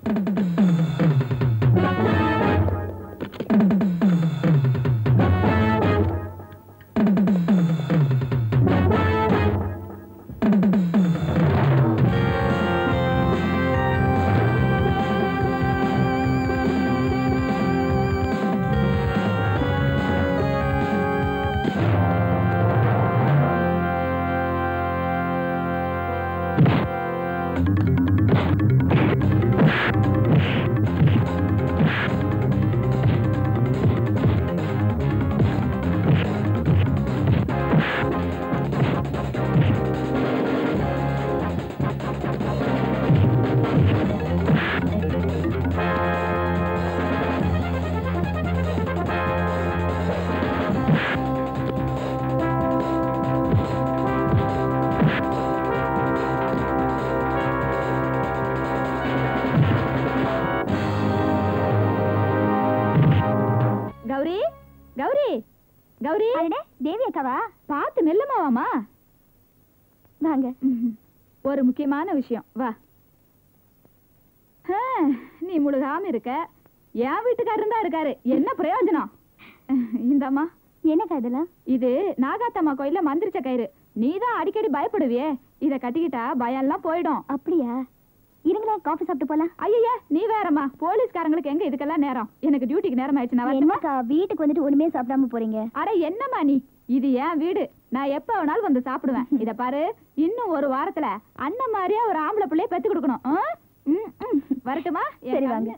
கௌரி கௌரி கௌரி தேவி அக்காவா பார்த்து மெல்லமாவாமா வாங்க ஒரு முக்கியமான விஷயம் வா ஆ, நீ முழுகாம இருக்க என் வீட்டுக்காரர் தான் இருக்காரு என்ன பிரயோஜனம் இந்தம்மா என்னக்கா இதெல்லாம் இது நாகாத்தம்மா கோயில்ல மந்திரிச்ச கயிறு நீ தான் அடிக்கடி பயப்படுவியே இத கட்டிக்கிட்டா பயம் எல்லாம் போயிடும் அப்படியா இருங்களேன் காஃபி சாப்பிட்டு போலாம் ஐயா நீ வேறம்மா போலீஸ்காரங்களுக்கு எங்க இதுக்கெல்லாம் நேரம் எனக்கு டியூட்டிக்கு நேரம் ஆயிடுச்சு நான் வரட்டுமா? என்னக்கா வீட்டுக்கு வந்துட்டு ஒண்ணுமே சாப்பிடாம போறீங்க அட என்னம்மா நீ இது என் வீடு நான் எப்ப வேணாலும் வந்து சாப்பிடுவேன் இத பாரு இன்னும் ஒரு வாரத்துல அண்ணன் மாதிரியா ஒரு ஆம்பளை பிள்ளைய பெத்து கொடுக்கணும் ஆ? ம், ம். வரட்டுமா சரி, வாங்க.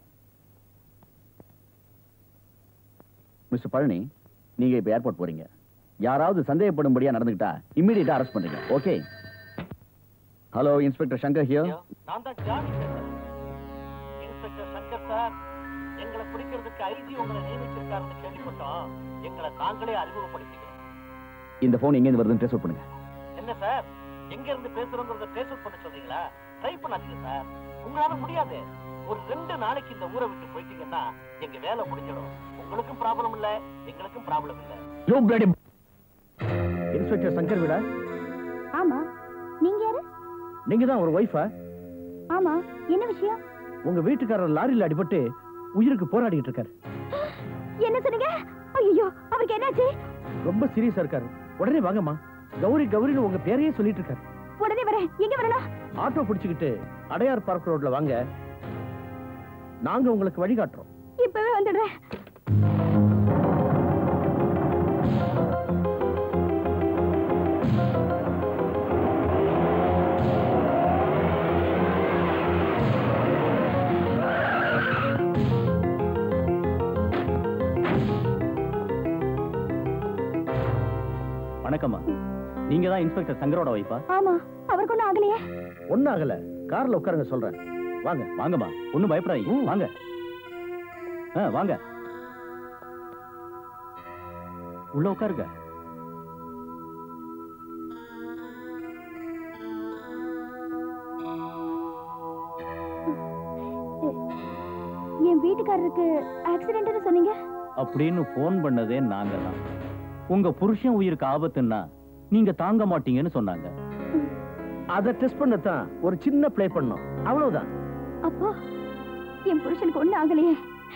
மிஸ்டர் பழனி நீங்க இப்ப ஏர்போர்ட் போறீங்க யாராவது சந்தேகப்படும்படியா நடந்துக்கிட்டா இம்மிடியட்டா அரெஸ்ட் பண்றீங்க okay hello inspector Shankar here நான் தான் ஜானி பேசுறேன் இன்ஸ்பெக்டர் சங்கர் சார் எங்களை பிடிக்கிறதுக்கு ஐஜி உங்களை நியமிச்சிருக்காருன்னு கேள்விப்பட்டோம் எங்களை நாங்களே அறிமுகப்படுத்திக்கிறோம் இந்த போன் எங்க இருந்து வருதுன்னு ட்ரேஸ் அவுட் பண்ணுங்க என்ன சார் எங்க இருந்து பேசுறோங்கிறத ட்ரேஸ் அவுட் பண்ண சொல்றீங்களா ட்ரை பண்ணாதீங்க சார் உங்களால முடியாது ஒரு ரெண்டு நாளைக்கு இந்த ஊரை விட்டு போயிட்டீங்கன்னா எங்க வேலை முடிஞ்சிடும் உங்களுக்கும் ப்ராப்ளம் இல்ல எங்களுக்கும் ப்ராப்ளம் இல்ல யூ பிளடி இன்ஸ்பெக்டர் சங்கர் விடா ஆமா நீங்க யாரு நீங்க தான் ஒரு ஒய்ஃபா ஆமா என்ன விஷயம் உங்க வீட்டுக்காரர் லாரியில அடிபட்டு உயிருக்கு போராடிட்டு இருக்காரு என்ன சொன்னீங்க ஐயோ அவருக்கு என்னாச்சு ரொம்ப சீரியஸா இருக்காரு உடனே வாங்கம்மா கௌரி கௌரின்னு உங்க பேரையே சொல்லிட்டு இருக்காரு உடனே வரேன் எங்க வரணும் ஆட்டோ பிடிச்சுக்கிட்டு அடையார் பார்க் ரோட்ல வாங்க நாங்க உங்களுக்கு வழிகாட்டுறோம் இப்பவே வந்துடுறேன் வணக்கம்மா நீங்க தான் இன்ஸ்பெக்டர் சங்கரோட வைஃபா ஆமா அவருக்கு ஒண்ணும் ஆகலையே ஒன்னும் ஆகல கார்ல உட்காருங்க சொல்றேன் வாங்க வாங்கம்மா ஒண்ணும் பயப்படாதீங்க வாங்க ஆ, வாங்க உள்ள உட்காருங்க என் வீட்டுக்காரருக்கு ஆக்சிடென்ட்னு சொன்னீங்க அப்படின்னு போன் பண்ணதே நாங்க தான் உங்க புருஷன் உயிருக்கு ஆபத்துன்னா நீங்க தாங்க மாட்டீங்கன்னு சொன்னாங்க அத டெஸ்ட் பண்ணத்தான் ஒரு சின்ன ப்ளே பண்ணோம் அவ்வளவுதான் அப்போ என் புருஷனுக்கு ஒண்ணும் ஆகலையே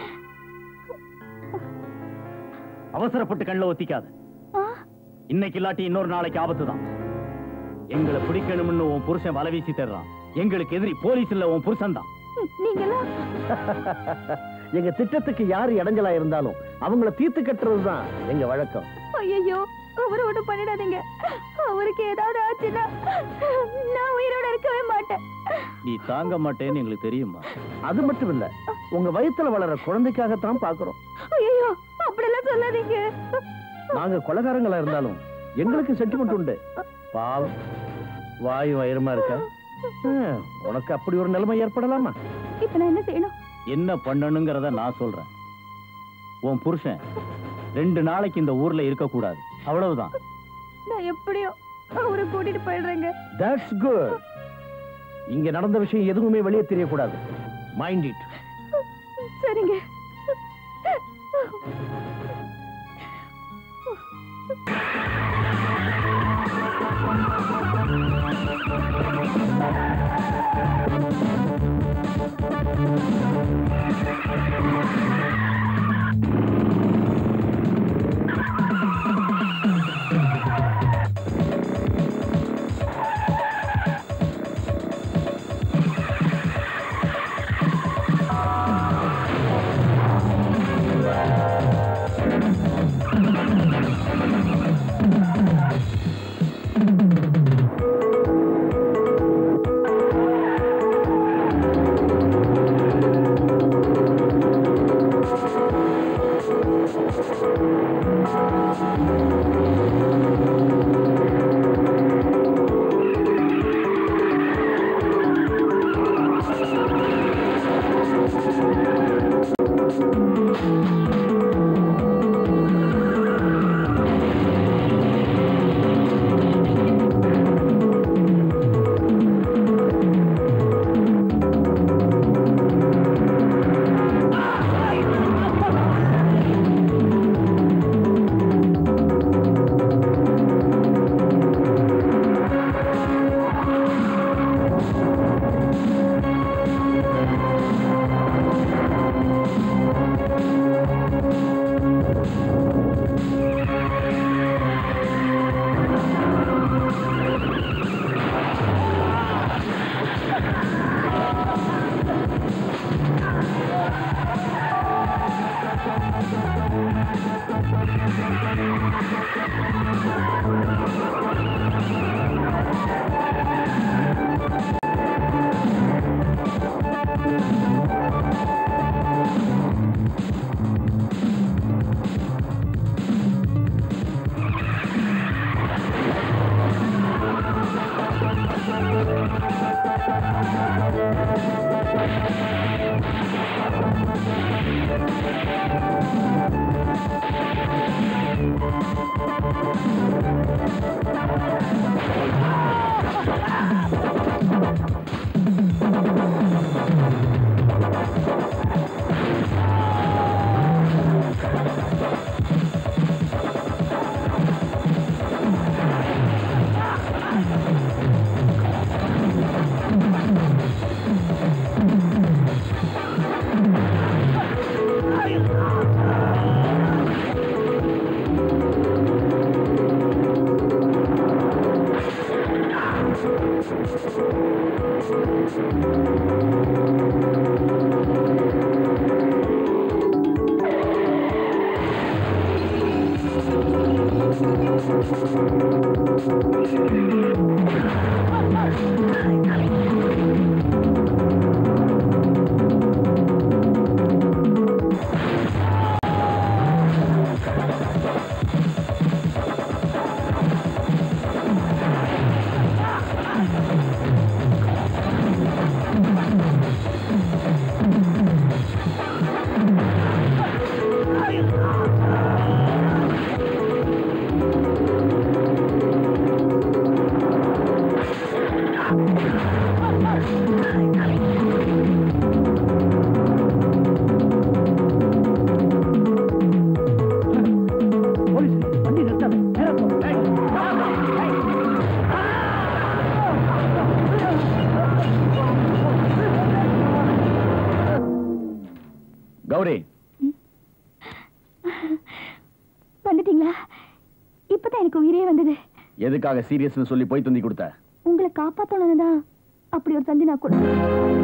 அவசரப்பட்டு கண்ணில் ஒத்திக்காத ஆ, இன்னைக்கு இல்லாட்டி இன்னொரு நாளைக்கு ஆபத்து தான் எங்களை பிடிக்கணும்னு உன் புருஷன் வலை வீசி தர்றான் எங்களுக்கு எதிரி போலீஸ் இல்ல உன் புருஷன் தான் நீங்கெல்லாம் எங்க திட்டத்துக்கு யாரு இடைஞ்சலா இருந்தாலும் அவங்கள தீர்த்து கட்டுறதுதான் எங்க வழக்கம் ஐயோ அவரை ஒண்ணும் பண்ணிடாதீங்க அவருக்கு ஏதாவது ஆச்சுன்னா நான் உயிரோட இருக்கவே மாட்டேன் நீ தாங்க மாட்டேன்னு எங்களுக்கு தெரியுமா அது மட்டும் இல்ல உங்க வயித்துல வளர குழந்தைக்காகத்தான் பாக்குறோம் ஐயோ அப்படியெல்லாம் சொல்லாதீங்க நாங்க கொலகாரங்களா இருந்தாலும் எங்களுக்கு சென்டிமெண்ட் உண்டு பாவம் வாய் வயிறுமா இருக்க ஆ, உனக்கு அப்படி ஒரு நிலைமை ஏற்படலாமா இப்ப நான் என்ன செய்யணும் என்ன பண்ணணுங்கிறத நான் சொல்றேன் உன் புருஷன் ரெண்டு நாளைக்கு இந்த ஊர்ல இருக்க கூடாது அவ்வளவுதான் நான் எப்படியோ அவரை கூட்டிட்டு போயிடுறேங்க தட்ஸ் குட் இங்க நடந்த விஷயம் எதுவுமே வெளியே தெரியக்கூடாது மைண்ட் இட் சரிங்க ஆ கௌரி வந்துட்டீங்களா இப்பதான் எனக்கு உயிரே வந்தது எதுக்காக சீரியஸ்னு சொல்லி போய் தந்தி கொடுத்த உங்களை காப்பாத்தணும்னு தான் அப்படி ஒரு தந்தி நான் கொடுத்தேன்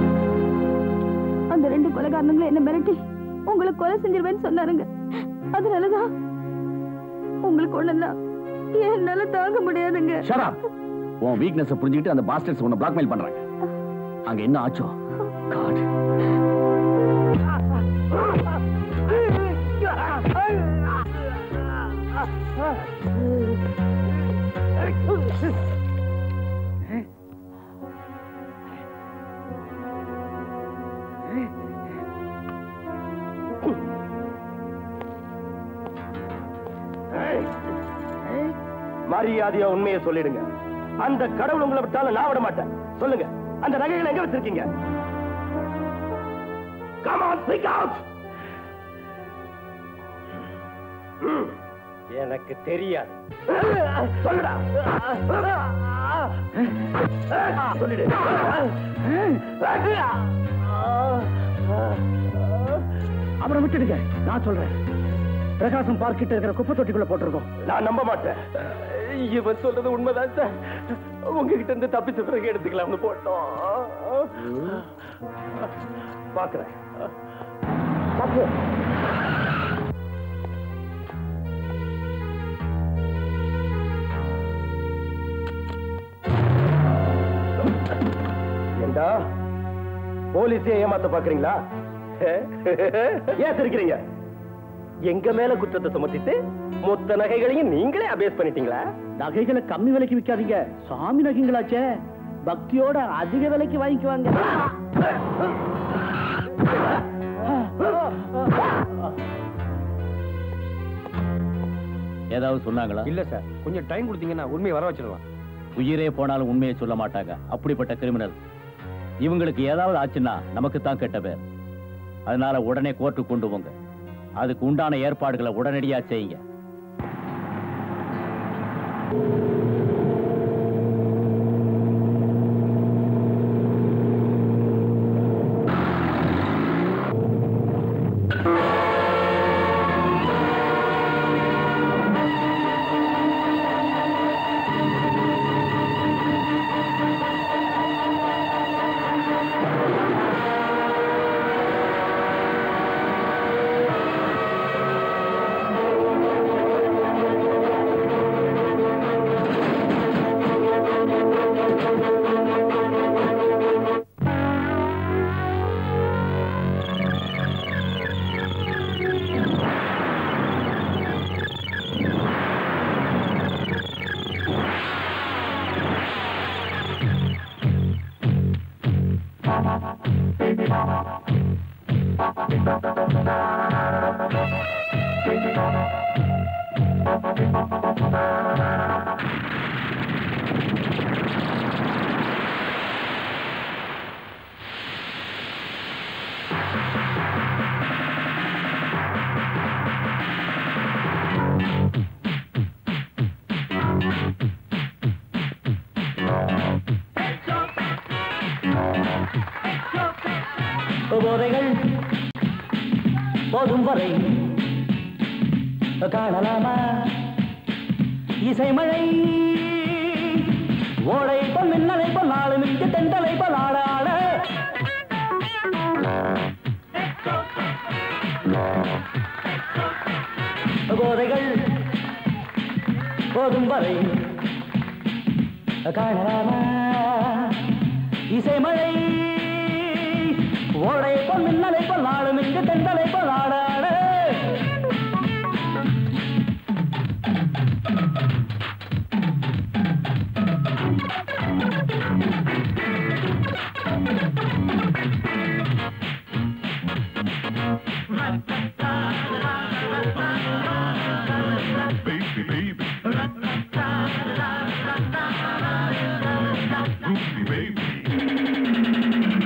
அந்த ரெண்டு கொலைகாரனுங்களும் என்ன மிரட்டி உங்களை கொலை செஞ்சிருவேன்னு சொன்னாருங்க அதனாலதான் உங்களுக்கு ஒண்ணுன்னா என்னால தாங்க முடியாதுங்க ஷட் உன் வீக்னஸ் புரிஞ்சுக்கிட்டு அந்த பாஸ்டர்ஸ் உன்னை பிளாக்மெயில் பண்றாங்க அங்க என்ன ஆச்சோ காட் மரியாதையா உண்மையை சொல்லிடுங்க அந்த கடவுள் உங்களை விட்டாலும் நான் விட மாட்டேன் சொல்லுங்க அந்த நகைகளை எங்க வச்சிருக்கீங்க Come on, speak out! ம், எனக்கு தெரியாது சொல்லுடா சொல்லிடு அவரை விட்டுடுங்க நான் சொல்றேன் பிரகாசம் பார்க் கிட்ட இருக்கிற குப்பை தொட்டிக்குள்ள போட்டிருக்கோம் நான் நம்ப மாட்டேன் இவன் சொல்றது உண்மைதான் சார் உங்ககிட்ட இருந்து தப்பிச்ச பிறகு எடுத்துக்கலாம்னு போட்டோம் பாக்குறேன் பாப்போம் ஏண்டா போலீஸே ஏமாத்த பாக்குறீங்களா ஏன் சிரிக்கிறீங்க எங்க மேல குற்றத்தை சுமத்திட்டு மொத்த நகைகளையும் நீங்களே அபேஸ் பண்ணிட்டீங்களா நகைகளை கம்மி விலைக்கு விற்காதீங்க சாமி நகைங்களாச்சே பக்தியோட அதிக விலைக்கு வாங்கிக்குவாங்க ஏதாவது சொன்னாங்களா இல்ல சார் கொஞ்சம் டைம் கொடுத்தீங்கன்னா உண்மையை வர வச்சிடலாம் உயிரே போனாலும் உண்மையை சொல்ல மாட்டாங்க அப்படிப்பட்ட கிரிமினல் இவங்களுக்கு ஏதாவது ஆச்சுன்னா நமக்கு தான் கெட்ட பேர் அதனால உடனே கோர்ட்டுக்கு கொண்டு போங்க அதுக்கு உண்டான ஏற்பாடுகளை உடனடியா செய்யுங்க ஆ போதைகள் போதும் வரை காணலாமா இசைமழை ஓடை போல் மின்னலை போல் நாலு மிக்க தென்றலை போல் ஆட ஆட போதைகள் போதும் வரை காணலாமா இசைமழை ஓடை போல் மின்னலை போல் நாடு மிக்க தென்றலை போல் ஆட ஆட Baby, baby. Groovy baby.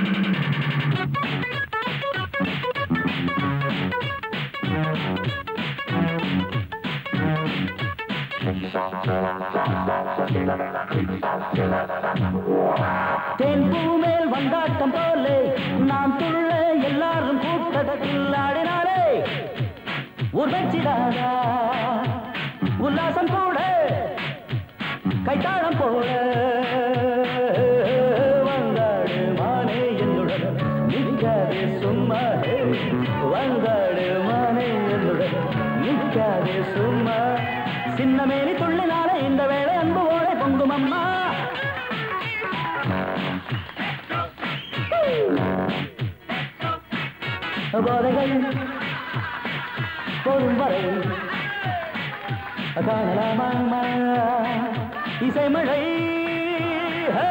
தேன் பூ மேல் வந்தாட்டம் போலே நாம் துள்ள எல்லாரும் கூட்டத்தில் ஆடினாரே உரைச்சிடாதா உல்லாசம் கூட கைத்தாளம் போல வந்தாடு மானே என்னுடன் நிற்காதே சும்மா ஹே. வந்தாடு மானே என்னுடன் நிற்காதே சும்மா சின்னமேனி துள்ளினாலே இந்த வேளை அன்பு ஓடை பொங்கும் அம்மா போதைகள் போதும் வரை காணலாமா இசைமழை ஹே!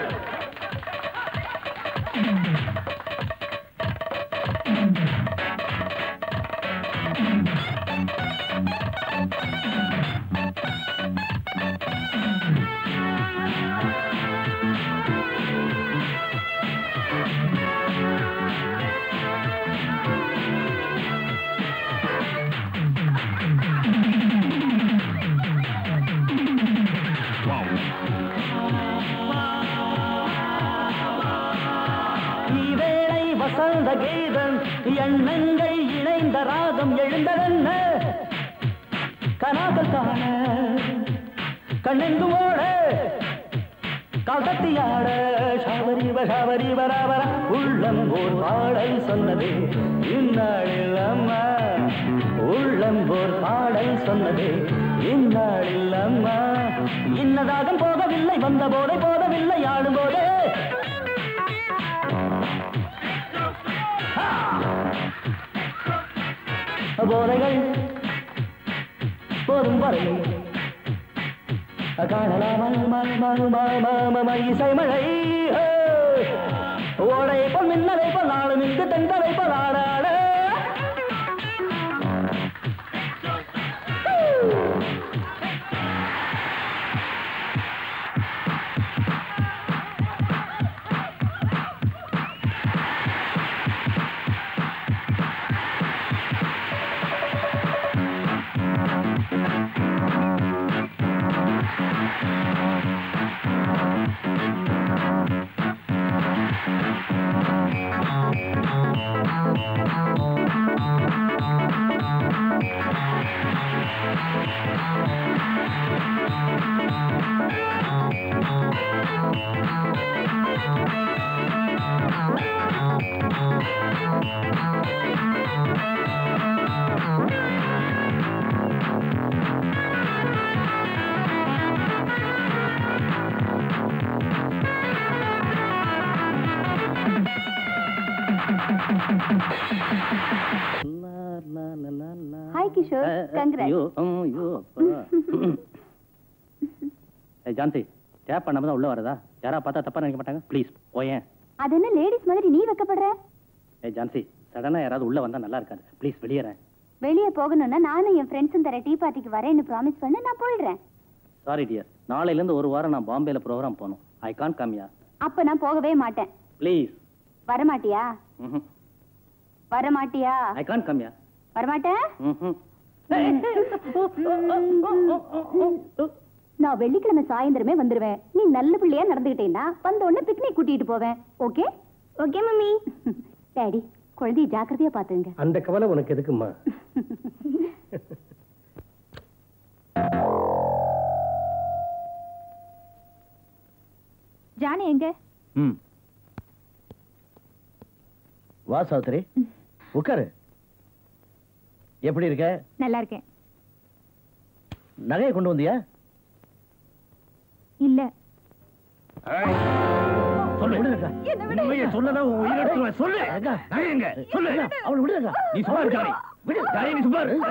இவேளை வசந்த கீதம் எண்ணங்கள் இணைந்த ராகம் எழுந்ததென்ன கனாக்கள் காண கண்ணெங்கும் ஓட காத்தத்தியாட ஷாவரிவ ஷாவரிவ ராவர உள்ளம் ஓர் பாடல் சொன்னதே இந்நாளில் அம்மா உள்ளம் ஓர் பாடல் சொன்னதே இந்நாளில் அம்மா இன்னதாகம் போகவில்லை வந்த போதை போதவில்லை ஆடும் போதே போதைகள் போதும் வரை காணலாமா இசைமழை ஹே! ஓடை போல் மின்னலை போல் நாளும் இங்கு தென்றலை போல் ஆடாட ஹாய் கிஷோர் கங்க்ராட் ஐயோ ம், ஐயோ அப்பா. ஏய், ஜான்சி டேப் பண்ணாம தான் உள்ள வரதா யாரா பார்த்தா தப்பா நினைக்க மாட்டாங்க ப்ளீஸ் போயேன் அது என்ன லேடிஸ் மாதிரி நீ வைக்கப்படுற ஏய் ஜான்சி சடனா யாராவது உள்ள வந்தா நல்லா இருக்காது ப்ளீஸ் வெளியேறேன் வெளியே போகணும்னா நானும் என் ஃப்ரெண்ட்ஸும் தர டீ பார்ட்டிக்கு வரேன்னு ப்ராமிஸ் பண்ண நான் போயிடுறேன் சாரி டியர் நாளையில இருந்து ஒரு வாரம் நான் பாம்பேல ப்ரோக்ராம் போகணும் ஐ கான் கம்யா அப்ப நான் போகவே மாட்டேன் ப்ளீஸ் வரமாட்டியா வரமாட்டியா ஐ கான் கம்யா வரமாட்டேன் நான் வெள்ளிக்கிழமை சாயந்தரமே வந்துருவேன் நீ நல்ல பிள்ளையா நடந்துகிட்டேன்னா வந்த உடனே பிக்னிக் கூட்டிட்டு போவேன் ஓகே ஓகே மம்மி டாடி குழந்தைய ஜாக்கிரதையா பாத்துங்க அந்த கவலை உனக்கு எதுக்குமா ஜானி எங்க ம் வா சாவித்திரி உட்காரு எப்படி இருக்க நல்லா இருக்கேன் நகையை கொண்டு வந்தியா இல்ல சொல்லு விடுங்க உண்மையை சொன்னதான் உன் உயிரை எடுத்துருவேன். சொல்லு நகை எங்க சொல்லு அவளை விடுங்க நீ சும்மா இருக்காரு விடு நகையை நீ சும்மா இரு.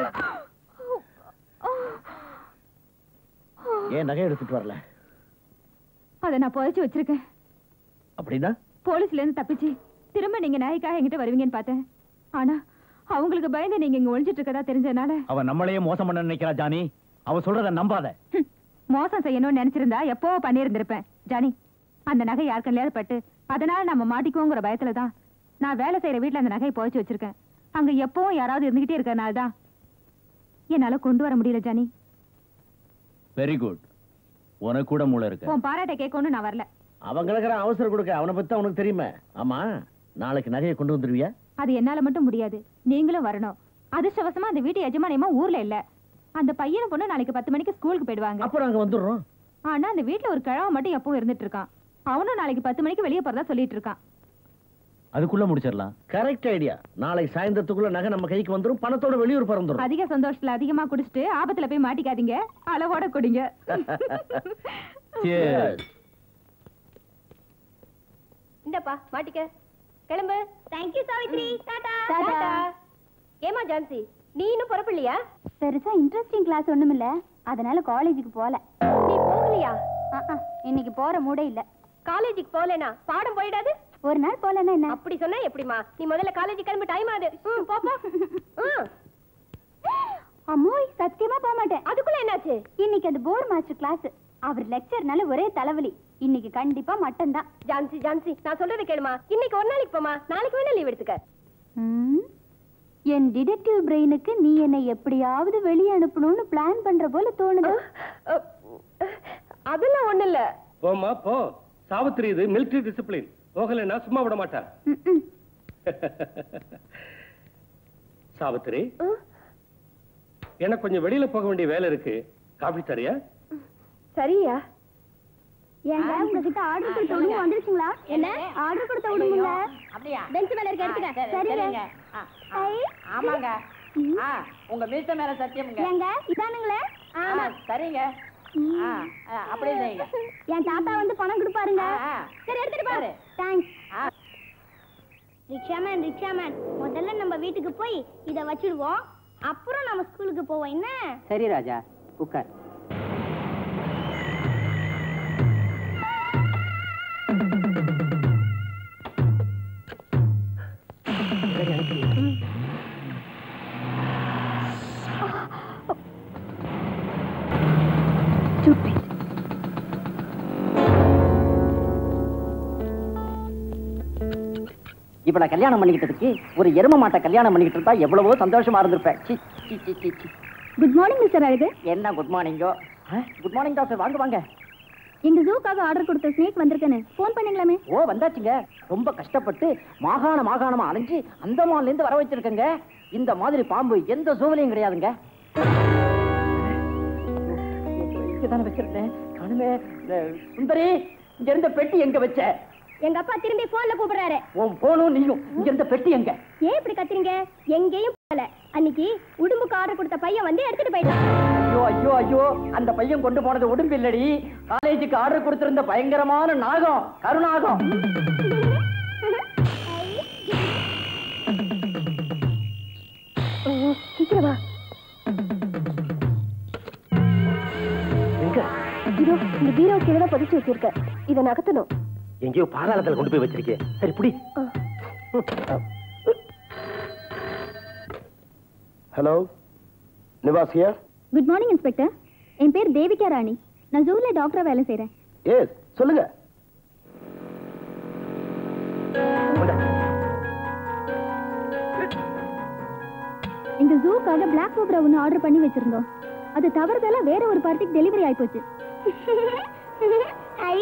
ஏன் நகை எடுத்துட்டு வரல அதை நான் புதைச்சு வச்சிருக்கேன் அப்படின்னா போலீஸ்ல இருந்து தப்பிச்சு திரும்ப நீங்க நாய்க்காக என்கிட்ட வருவீங்கன்னு பார்த்தேன் ஆனா அவங்களுக்கு பயந்து நீங்க இங்க ஒளிஞ்சிட்டு இருக்கதா தெரிஞ்சதுனால அவன் நம்மளையே மோசம் பண்ண நினைக்கிறா ஜானி அவ சொல்றத நம்பாத ஹம், மோசம் செய்யணும்னு நினைச்சிருந்தா எப்போ பண்ணியிருந்திருப்பேன் ஜானி அந்த நகை யாருக்கல்லையாவது பட்டு அதனால நம்ம மாட்டிக்குவோங்கிற பயத்துல தான் நான் வேலை செய்யற வீட்ல அந்த நகையை புதைச்சு வச்சிருக்கேன் அங்க எப்பவும் யாராவது இருந்துகிட்டே இருக்கறனால தான் என்னால கொண்டு வர முடியல ஜானி வெரி குட் உனக்கு கூட மூளை இருக்கு உன் பாராட்ட கேட்கணும்னு நான் வரல அவங்களுக்கு அவசரம் கொடுக்க அவனை பத்தி தான் உனக்கு தெரியுமே ஆமா நாளைக்கு நகையை கொண்டு வந்துருவியா அது என்னால மட்டும் முடியாது நீங்களும் வரணும் அதிர்ஷ்டவசமா அந்த வீட்டு எஜமானியமா ஊர்ல இல்ல அந்த பையனும் பொண்ணு நாளைக்கு பத்து மணிக்கு ஸ்கூலுக்கு போயிடுவாங்க அப்புறம் அங்க வந்துடுறோம் ஆனா அந்த வீட்ல ஒரு கிழவன் மட்டும் எப்பவும் இருந்துட்டு இருக்கான் அவனும் நாளைக்கு பத்து மணிக்கு வெளியே போறதா சொல்லிட்டு இருக்கான் அதுக்குள்ள முடிச்சிடலாம் கரெக்ட் ஐடியா நாளைக்கு சாயந்தரத்துக்குள்ள நகை நம்ம கைக்கு வந்துரும் பணத்தோட வெளியூர் பறந்துரும் அதிக சந்தோஷத்துல அதிகமா குடிச்சிட்டு ஆபத்துல போய் மாட்டிக்காதீங்க அளவோட குடிங்க Cheers. இந்தப்பா மாட்டிக்க கிளம்பு தேங்க்யூ சாவித்ரி டாடா டாடா ஏமா ஜான்சி நீ இன்னும் புறப்படலையா பெருசா இன்ட்ரெஸ்டிங் கிளாஸ் ஒண்ணும் இல்ல அதனால காலேஜுக்கு போல நீ போகலையா இன்னைக்கு போற மூடே இல்ல காலேஜுக்கு போகலனா பாடம் போயிடாது ஒரு நாள் போலனா என்ன அப்படி சொன்னா எப்படிமா நீ முதல்ல காலேஜ் கிளம்பி டைம் ஆகுது ம், போ போ அம்மோய் சத்தியமா போக மாட்டேன் அதுக்குள்ள என்னாச்சு இன்னைக்கு அந்த போர் மாஸ்டர் கிளாஸ் அவர் லெக்சர்னால ஒரே தலைவலி இன்னைக்கு கண்டிப்பா மட்டன் தான் ஜான்சி ஜான்சி நான் சொல்றதை கேளுமா இன்னைக்கு ஒரு நாளைக்கு போமா நாளைக்கு வேணா லீவ் எடுத்துக்க என் டிடெக்டிவ் பிரெயினுக்கு நீ என்னை எப்படியாவது வெளியே அனுப்பணும்னு பிளான் பண்ற போல தோணுது அதெல்லாம் ஒண்ணு இல்ல போமா போ சாவித்திரி இது மிலிட்டரி டிசிப்ளின் போகலைன்னா சும்மா விட மாட்டா சாவித்திரி எனக்கு கொஞ்சம் வெளியில போக வேண்டிய வேலை இருக்கு காபி தரியா சரியா ஏங்க உங்ககிட்ட ஆர்டர் கொடுத்த உடம்பு வந்துருச்சுங்களா என்ன ஆர்டர் கொடுத்த உடம்புங்க அப்படியா பெஞ்ச் மேல இருக்க எடுத்துக்க சரிங்க ஆ, ஆ, ஆமாங்க ஆ உங்க மீச மேல சத்தியம்ங்க ஏங்க இதானுங்களே ஆ, சரிங்க ஆ, ஆ, அப்படியே செய்யுங்க என் தாத்தா வந்து பணம் கொடுப்பாருங்க ஆ, ஆ. சரி எடுத்துட்டு பாரு தேங்க்ஸ் ரிக்ஷாமேன் ரிக்ஷாமேன் முதல்ல நம்ம வீட்டுக்கு போய் இத வச்சிடுவோம் அப்புறம் நம்ம ஸ்கூலுக்கு போவோம் என்ன சரி ராஜா உட்கார் இவளை கல்யாணம் பண்ணிக்கிட்டதுக்கு ஒரு எரும மாட்டை கல்யாணம் பண்ணிக்கிட்டு இருந்தா எவ்வளவோ சந்தோஷமா இருந்திருப்பேன் சி, சி, சி, சி, சி. குட் மார்னிங் மிஸ்டர் அழகு என்ன குட் மார்னிங்கோ குட் மார்னிங் டாக்டர் வாங்க வாங்க எங்க ஜூக்காக ஆர்டர் கொடுத்த ஸ்னேக் வந்திருக்கேன்னு ஃபோன் பண்ணீங்களாமே ஓ வந்தாச்சுங்க ரொம்ப கஷ்டப்பட்டு மாகாண மாகாணமா அலைஞ்சு அந்தமான்ல இருந்து வர வச்சிருக்கேங்க இந்த மாதிரி பாம்பு எந்த சூழலையும் கிடையாதுங்க இங்கதானே வச்சிருந்தேன் காணுமே இந்த சுந்தரி இங்க இருந்த பெட்டி எங்க வச்ச எங்க அப்பா திரும்பி போன்ல கூப்பிடுறாரு உன் போனும் நீயும் இங்க இருந்த பெட்டி எங்க ஏன் இப்படி கத்துறீங்க எங்கேயும் போகல அன்னைக்கு உடும்புக்கு ஆர்டர் கொடுத்த பையன் வந்து எடுத்துட்டு போயிட்டான் ஐயோ ஐயோ ஐயோ அந்த பையன் கொண்டு போனது உடும்பு இல்லடி காலேஜுக்கு ஆர்டர் கொடுத்திருந்த பயங்கரமான நாகம் கருநாகம் சீக்கிரம் வா எங்க இதோ இந்த பீரோ கீழே பதிச்சு வச்சிருக்க இதை நகர்த்தணும் எங்கேயோ பாதாளத்துல கொண்டு போய் வச்சிருக்கேன் சரி புடி hello Nivas here good morning inspector என் பேர் தேவிகா ராணி நான் ஜூல டாக்டரா வேலை செய்றேன் எஸ் சொல்லுங்க எங்க ஜூக்காக பிளாக் கோப்ரா ஒன்று ஆர்டர் பண்ணி வச்சிருந்தோம் அது தவறுதலா வேற ஒரு பார்ட்டிக்கு டெலிவரி ஆயிப்போச்சு ஐ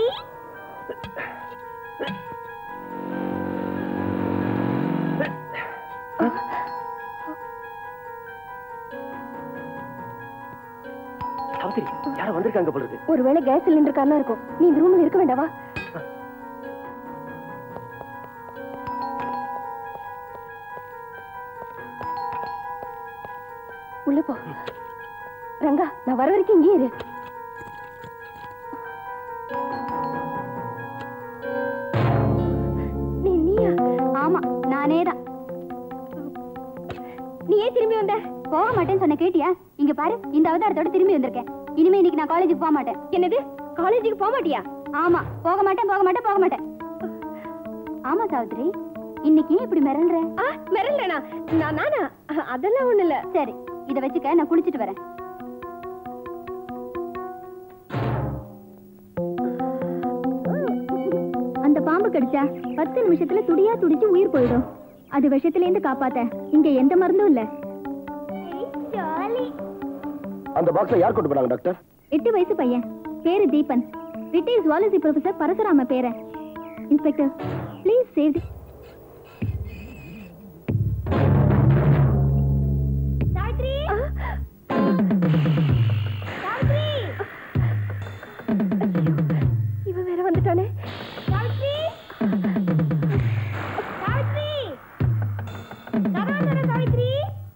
சாவித்திரி யாரும் வந்திருக்காங்க போல இருக்கு ஒருவேளை கேஸ் சிலிண்டர் காரணம் இருக்கும் நீ இந்த ரூம்ல இருக்க வேண்டாவா உள்ள போ ரங்கா நான் வர வரைக்கும் இங்கே இரு நீ நீயா ஆமா நானே தான் நீ ஏன் திரும்பி வந்த போக மாட்டேன்னு சொன்ன கேட்டியா இங்க பாரு இந்த அவதாரத்தோட திரும்பி வந்திருக்கேன் இனிமே இன்னைக்கு நான் காலேஜுக்கு போக மாட்டேன் என்னது காலேஜுக்கு போக மாட்டியா ஆமா போக மாட்டேன் போக மாட்டேன் போக மாட்டேன் ஆமா சாவித்ரி இன்னைக்கு ஏன் இப்படி மிரள்ற மிரளனா நான் நானா அதெல்லாம் ஒண்ணு இல்ல சரி இத வச்சுக்க நான் குளிச்சிட்டு வரேன் அந்த பாம்பு கடிச்சா பத்து நிமிஷத்துல துடியா துடிச்சு உயிர் போயிடும் அது விஷத்துல இருந்து காப்பாத்த இங்க எந்த மருந்தும் இல்ல அந்த பாக்ஸை யார் கொண்டு போனாங்க டாக்டர் எட்டு வயசு பையன் பேரு Deepan retire zoology professor Parasurama பேரன் inspector please save the Savitri Savitri இவன் வேற வந்துட்டானே சாவித்ரி சாவித்ரி சரவண சாவித்ரி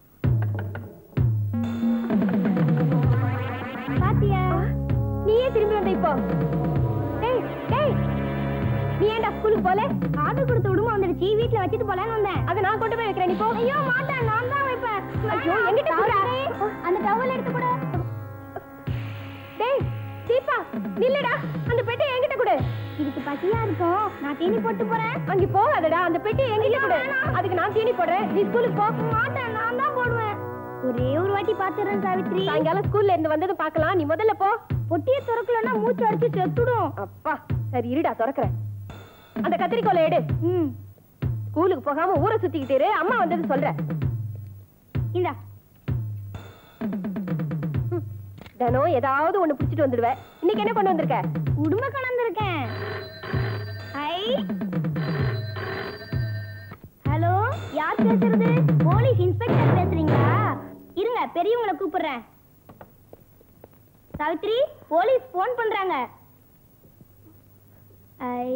பாத்தியா நீயே திரும்பி வந்த இப்போ டேய் டேய் நீ ஏன்டா ஸ்கூலுக்கு போல ஆர்டர் கொடுத்து விடுமா வந்துடுச்சு வீட்ல வச்சிட்டு போலான்னு வந்தேன் அதை நான் கொண்டு போய் வைக்கிறேன் நீ போ ஐயோ மாட்டேன் நான் தான் வைப்பேன் ஐயோ எங்கிட்ட குடுறா அந்த டவல் எடுத்து கொடு டேய் தீபா நில்லுடா அந்த பெட்டி என்கிட்ட கொடு இதுக்கு பசியா இருக்கும் நான் தீனி போட்டு போறேன் அங்க போகாதடா அந்த பெட்டி என்கிட்ட கொடு அதுக்கு நான் தீனி போடுறேன் நீ ஸ்கூலுக்கு போ மாட்டேன் நான் தான் போடுவேன் ஒரே ஒரு வாட்டி பாத்துறேன் சாவித்ரி சாயங்காலம் ஸ்கூல்ல இருந்து வந்ததும் பார்க்கலாம் நீ முதல்ல போ பொட்டியை திறக்கலன்னா மூச்சு அடிச்சு செத்துடும் அப்பா சரி இருடா திறக்கிறேன் அந்த கத்திரிக்கோலை எடு ம் ஸ்கூலுக்கு போகாம ஊரை சுத்திக்கிட்டு இரு அம்மா வந்தது சொல்றேன் இந்தா ம், தினம் ஏதாவது ஒண்ணு புடிச்சிட்டு வந்துடுவேன் இன்னைக்கு என்ன கொண்டு வந்திருக்க உடுமை கொண்டு வந்திருக்கேன் ஐ ஹலோ யார் பேசுறது போலீஸ் இன்ஸ்பெக்டர் பேசுறீங்களா இருங்க பெரியவங்கள கூப்பிடுறேன் சாவித்ரி போலீஸ் போன் பண்றாங்க ஐ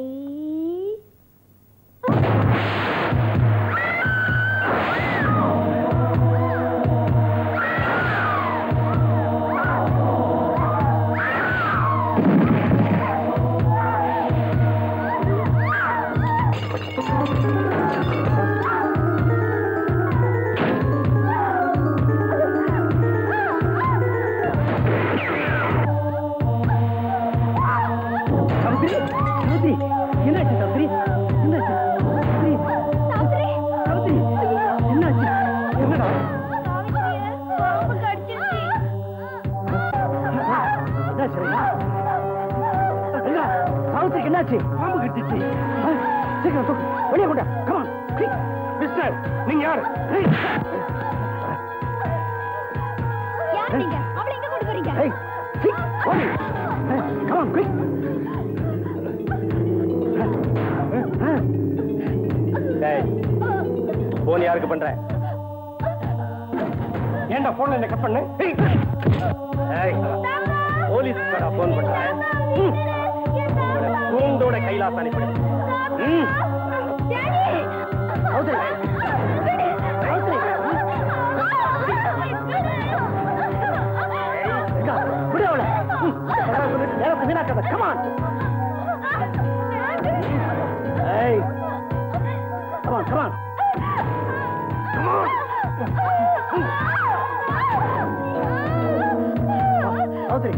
சாவித்திரி சாவித்திரி என்னாச்சு சாவித்திரி என்னாச்சு சாவித்திரி சாவித்ரி சாவித்திரி என்னாச்சு என்னடா பாம்பு கடிச்சிருச்சு என்னாச்சு ரங்கா? ரங்கா, சாவித்திரிக்கு என்னாச்சு பாம்பு கட்டிச்சு சீக்கிரம் தூக்கு வெளியே கொண்டா கமான் மிஸ்டர் நீங்க யாரு ஏய். யார் நீங்க அவளை எங்க கொண்டு போறீங்க ஏய், quick, ஓடு. ஏய், come on, quick. டேய், phone யாருக்கு பண்ற ஏன்டா போன்ல என்ன கட் பண்ணு ஏய். ஏய், போலீஸ் போன் பண்றேன் ம். இவனை கூண்டோட கைலாச அனுப்பிடு ம். சௌத்ரி, சௌத்ரி. எங்க? விடு அவளை. ம். கதவை சொல்லிட்டு நேரத்தை வீணாக்காத. Come on. ஏய். Come on, come on. Come on. ம். சௌத்ரி.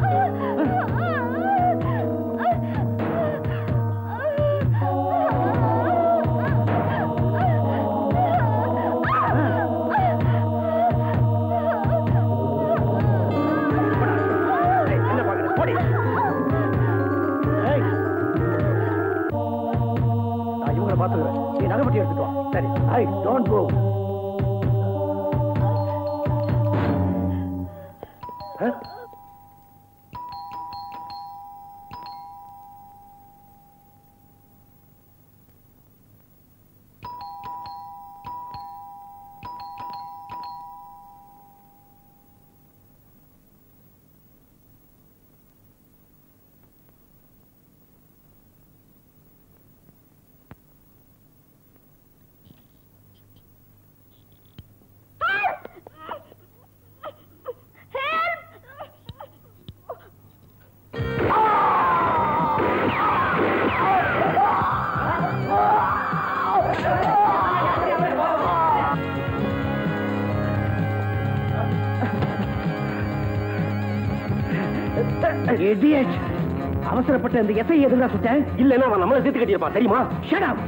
Idiot. அவசரப்பட்ட இந்த எஸ்ஐ எதுங்க சுட்டேன் இல்லன்னா அவன் நம்மள சேர்த்து கட்டியிருப்பான் தெரியுமா ஷட் அப்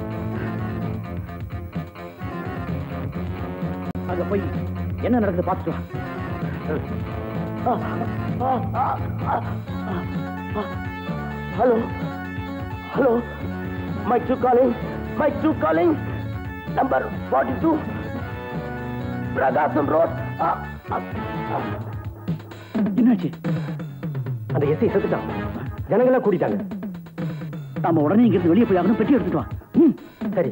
அங்க போய் என்ன நடக்குது பார்த்துட்டு வா hello hello my two calling my two calling number forty two Prakasam road என்னாச்சு அந்த எஸ்ஐ செத்துட்டான் ஜனங்களாம் கூடிட்டாங்க நாம உடனே இங்கிருந்து வெளியே போய் ஆகணும் பெட்டி எடுத்துட்டு வா ம், சரி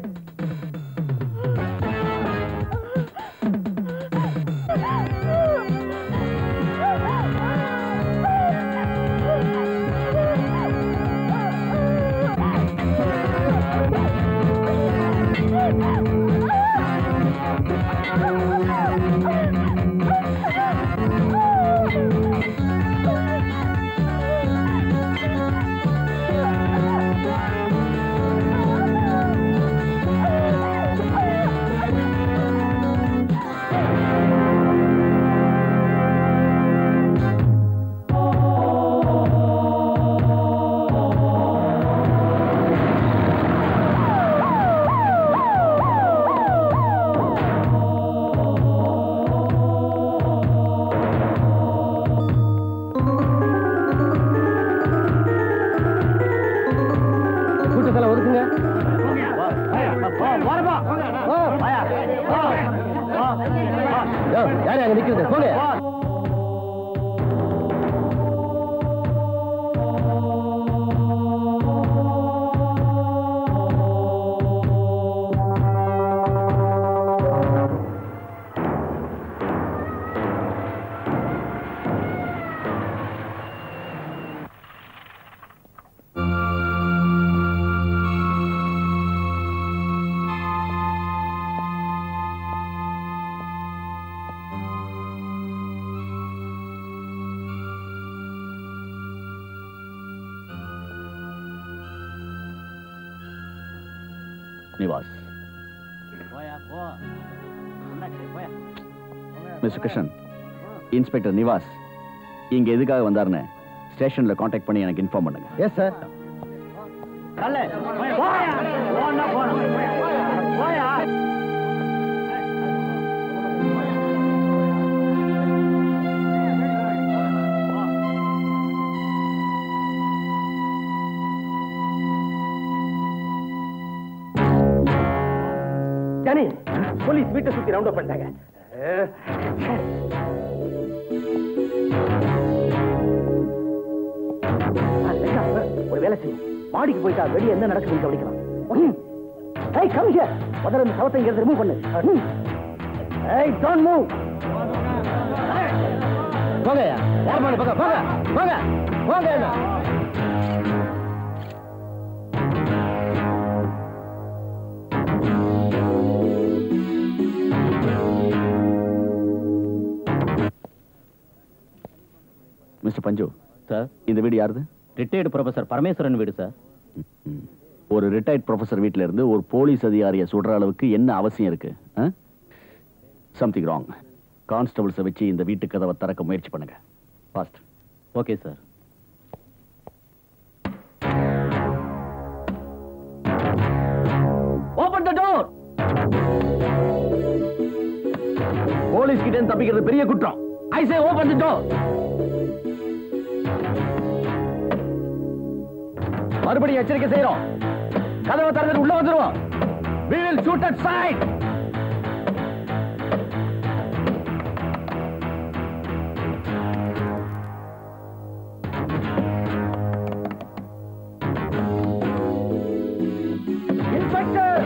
கூட்டத்தில் ஒதுக்குங்க யாரு அங்க நிக்கிறது போங்க நிவாஸ் மிஸ்டர் கிருஷ்ணன் இன்ஸ்பெக்டர் நிவாஸ் இங்க எதுக்காக வந்தாருன்னு ஸ்டேஷன்ல காண்டாக்ட் பண்ணி எனக்கு இன்ஃபார்ம் பண்ணுங்க எஸ் சார் ஜானி போலீஸ் வீட்டை சுத்தி ரவுண்ட் அப் பண்ணிட்டாங்க ஆ, லேட்டா, ஒரு வேலை செய்யும் மாடிக்கு போயிட்டா வெளியே என்ன நடக்குதுன்னு கவனிக்கலாம் ம். ஏய் கம் ஹியர் முதல்ல இந்த சவத்தை இங்க ரிமூவ் பண்ணு ம். ஏய் டோன்ட் மூவ் போங்க யார் மேல போங்க போங்க போங்க போங்க என்ன மிஸ்டர் பஞ்சு சார் இந்த வீடு யாருது ரிட்டையர்டு ப்ரொஃபசர் பரமேஸ்வரன் வீடு சார் ம். ஒரு ரிட்டையர்ட் ப்ரொஃபசர் வீட்ல இருந்து ஒரு போலீஸ் அதிகாரியை சுடுற அளவுக்கு என்ன அவசியம் இருக்கு சம்திங் ராங் கான்ஸ்டபிள்ஸை வச்சு இந்த வீட்டு கதவை திறக்க முயற்சி பண்ணுங்க fast okay sir open the door police கிட்ட இருந்து தப்பிக்கிறது பெரிய குற்றம் ஐ சே ஓபன் த டோர் மறுபடியும் எச்சரிக்கை செய்யறோம் கதவை திறந்து உள்ள வந்துருவோம் we will shoot at sight inspector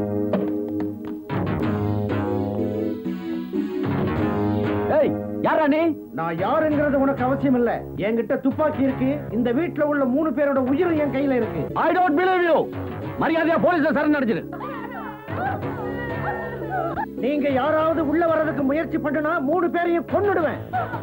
ஏய் யாரா நீ நான் யாருங்கிறது உனக்கு அவசியம் இல்ல என்கிட்ட துப்பாக்கி இருக்கு இந்த வீட்ல உள்ள மூணு பேரோட உயிரும் என் கையில இருக்கு ஐ டோன்ட் பிலீவ் யூ மரியாதையா போலீஸ்ல சரண் அடிச்சிரு நீங்க யாராவது உள்ள வர்றதுக்கு முயற்சி பண்ணுனா மூணு பேரையும் கொன்னுடுவேன்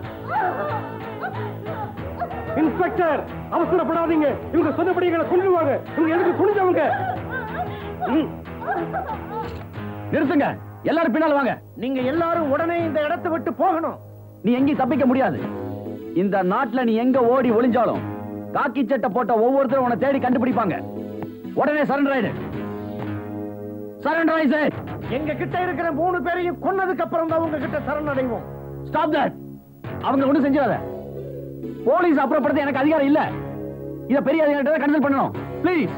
இன்ஸ்பெக்டர் அவசரப்படாதீங்க இவங்க சொன்னபடி எங்களை கொன்னுவாங்க இவங்க எதுக்கு துணிஞ்சவங்க ம். நிறுத்துங்க எல்லாரும் பின்னால் வாங்க நீங்க எல்லாரும் உடனே இந்த இடத்தை விட்டு போகணும் நீ எங்கேயும் தப்பிக்க முடியாது இந்த நாட்டுல நீ எங்க ஓடி ஒளிஞ்சாலும் காக்கி சட்டை போட்ட ஒவ்வொருத்தரும் உன்னை தேடி கண்டுபிடிப்பாங்க உடனே சரண்டர் ஆயிடு சரண்டர் ஆயிடு எங்க கிட்ட இருக்கிற மூணு பேரையும் கொன்னதுக்கு அப்புறம் தான் உங்க கிட்ட சரணடைவோம் ஸ்டாப் தட் அவங்க ஒண்ணும் செஞ்சிடாத போலீஸ் அப்புறப்படுத்த எனக்கு அதிகாரம் இல்ல இத பெரிய அதிகாரிட்ட கன்சல்ட் பண்ணணும் ப்ளீஸ்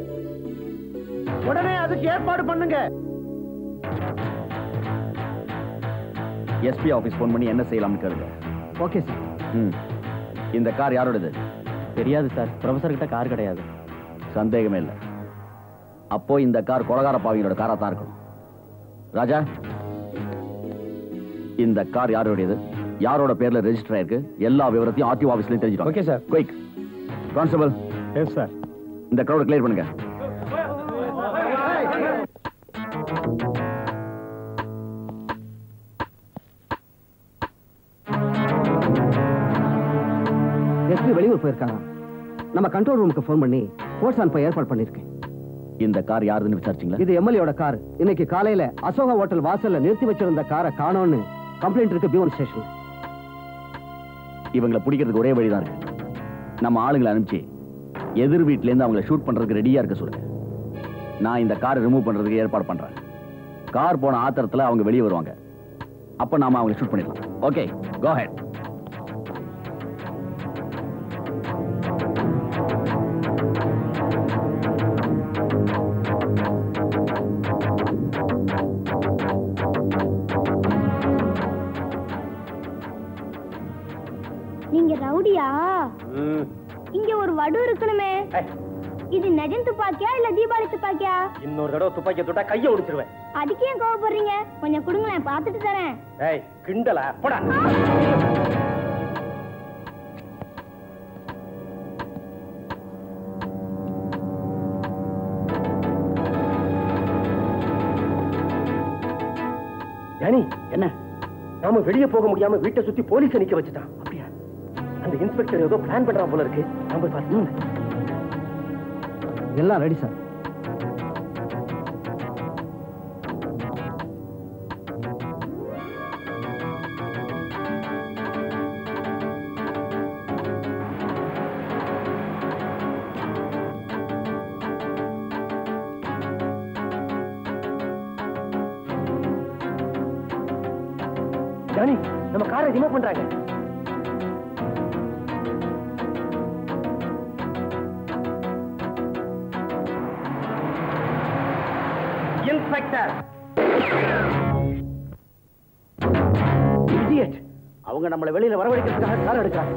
உடனே அதுக்கு ஏற்பாடு பண்ணுங்க எஸ்பி ஆபீஸ் ஃபோன் பண்ணி என்ன செய்யலாம்னு கேளுங்க ஓகே சார் ம். இந்த கார் யாரோடது தெரியாது சார் ப்ரொஃபசர் கிட்ட கார் கிடையாது சந்தேகமே இல்ல அப்போ இந்த கார் கொலகார பாவிங்களோட காரா தான் இருக்கணும் ராஜா இந்த கார் யாருடையது யாரோட பேர்ல ரெஜிஸ்டர் ஆயிருக்கு எல்லா விவரத்தையும் ஆர்டிஓ ஆபீஸ்லயும் தெரிஞ்சிடும் Okay, sir. Quick constable yes sir இந்த crowd கிளியர் பண்ணுங்க எஸ்பி வெளியூர் போயிருக்காங்க நம்ம கண்ட்ரோல் ரூமுக்கு ஃபோன் பண்ணி கோர்ட்ஸ் அனுப்ப ஏற்பாடு பண்ணிருக்கேன் இந்த கார் யாருதுன்னு விசாரிச்சீங்களா இது எம்எல்ஏட கார் இன்னைக்கு காலையில அசோகா ஹோட்டல் வாசல்ல நிறுத்தி வச்சிருந்த காரை காணோம்னு கம்ப்ளைண்ட் இருக்கு பியூன் ஸ்டேஷன் இவங்களை பிடிக்கிறதுக்கு ஒரே வழிதான் இருக்கு நம்ம ஆளுங்களை அனுப்பிச்சு எதிர் வீட்ல இருந்து அவங்களை ஷூட் பண்றதுக்கு ரெடியா இருக்க சொல்லுங்க நான் இந்த காரை ரிமூவ் பண்றதுக்கு ஏற்பாடு பண்றேன் கார் போன ஆத்திரத்துல அவங்க வெளியே வருவாங்க அப்ப நாம அவங்களை ஷூட் பண்ணிடலாம் ஓகே கோ ஹெட் நீங்க ரவுடியா இங்க ஒரு வடு இருக்கணுமே இது நெஜம் துப்பாக்கியா இல்ல தீபாவளி துப்பாக்கியா இன்னொரு தடவை துப்பாக்கிய தொட்டா கைய ஒடிச்சிருவேன் அதுக்கு ஏன் கோவப்படுறீங்க கொஞ்சம் கொடுங்களேன் பார்த்துட்டு தரேன் ஏய் கிண்டலா போடா ஜானி என்ன நாம வெளிய போக முடியாம வீட்டை சுத்தி போலீஸ் நிக்க வச்சுட்டான் அப்படியா அந்த இன்ஸ்பெக்டர் ஏதோ பிளான் பண்றான் போல இருக்கு நம்ம போய் பார்த்து எல்லாம் ரெடி சார் ஜானி நம்ம காரை ரிமூவ் பண்றாங்க இன்ஸ்பெக்டர் இடியட் அவங்க நம்மளை வெளியில வரவழைக்கிறதுக்காக கார் எடுக்கிறாங்க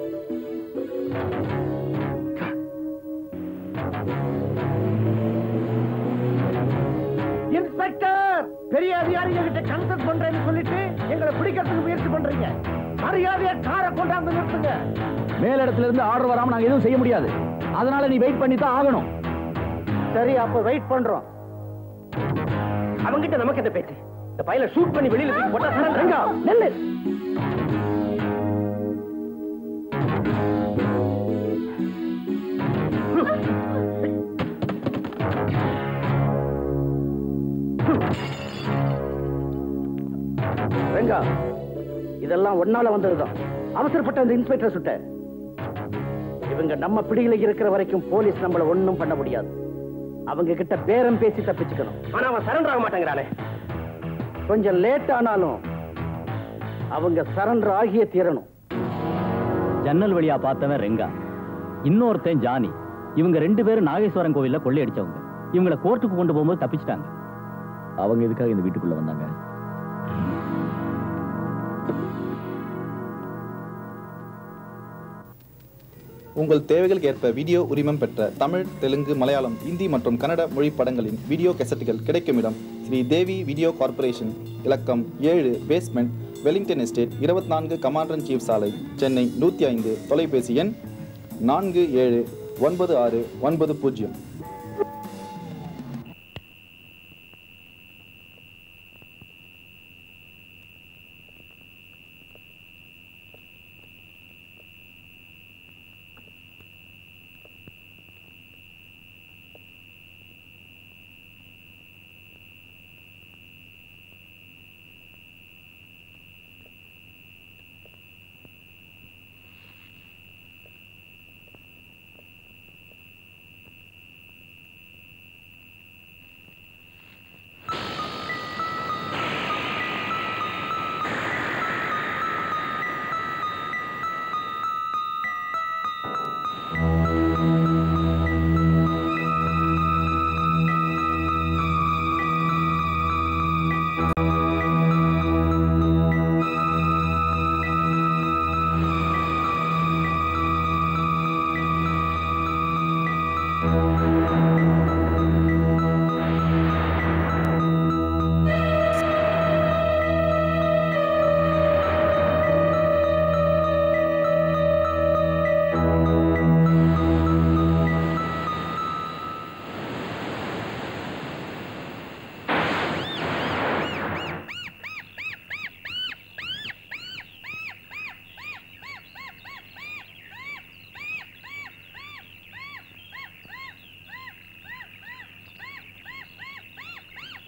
இன்ஸ்பெக்டர் பெரிய அதிகாரிங்க கிட்ட கன்சல்ட் பண்றேன்னு சொல்லிட்டு எங்களை பிடிக்கிறதுக்கு முயற்சி பண்றீங்க மரியாதையா காரை கொண்டாந்து நிறுத்துங்க மேலிடத்துல இருந்து ஆர்டர் வராம நாங்க எதுவும் செய்ய முடியாது அதனால நீ வெயிட் பண்ணி தான் ஆகணும் சரி அப்ப வெயிட் பண்றோம் அவங்கிட்ட நமக்கு இந்த பேச்சு இந்த பையல ஷூட் பண்ணி வெளியில தூக்கி போட்டா சரண் ரங்கா நெல்லு ரங்கா இதெல்லாம் ஒன்னால வந்ததுதான் அவசரப்பட்ட அந்த இன்ஸ்பெக்டர் சுட்ட இவங்க நம்ம பிடியில இருக்கிற வரைக்கும் போலீஸ் நம்மள ஒண்ணும் பண்ண முடியாது அவங்க கிட்ட பேரம் பேசி தப்பிச்சுக்கணும் ஆனா அவன் சரண்டர் ஆக மாட்டேங்கிறானே கொஞ்சம் லேட் ஆனாலும் அவங்க சரண்டர் ஆகிய தீரணும் ஜன்னல் வழியா பார்த்தவன் ரெங்கா இன்னொருத்தன் ஜானி இவங்க ரெண்டு பேரும் நாகேஸ்வரன் கோவில்ல கொள்ளையடிச்சவங்க இவங்கள கோர்ட்டுக்கு கொண்டு போகும்போது தப்பிச்சிட்டாங்க அவங்க எதுக்காக இந்த வீட்டுக்குள்ள வந்தாங்க உங்கள் தேவைகளுக்கு ஏற்ப வீடியோ உரிமம் பெற்ற தமிழ் தெலுங்கு மலையாளம் இந்தி மற்றும் கன்னட மொழி படங்களின் வீடியோ கேசட்டுகள் கிடைக்கும் இடம் ஸ்ரீ தேவி வீடியோ கார்ப்பரேஷன் இலக்கம் ஏழு பேஸ்மெண்ட் வெலிங்டன் எஸ்டேட் இருபத்தி நான்கு கமாண்டரன் சீஃப் சாலை சென்னை நூற்றி ஐந்து தொலைபேசி எண் நான்கு ஏழு ஒன்பது ஆறு ஒன்பது பூஜ்ஜியம்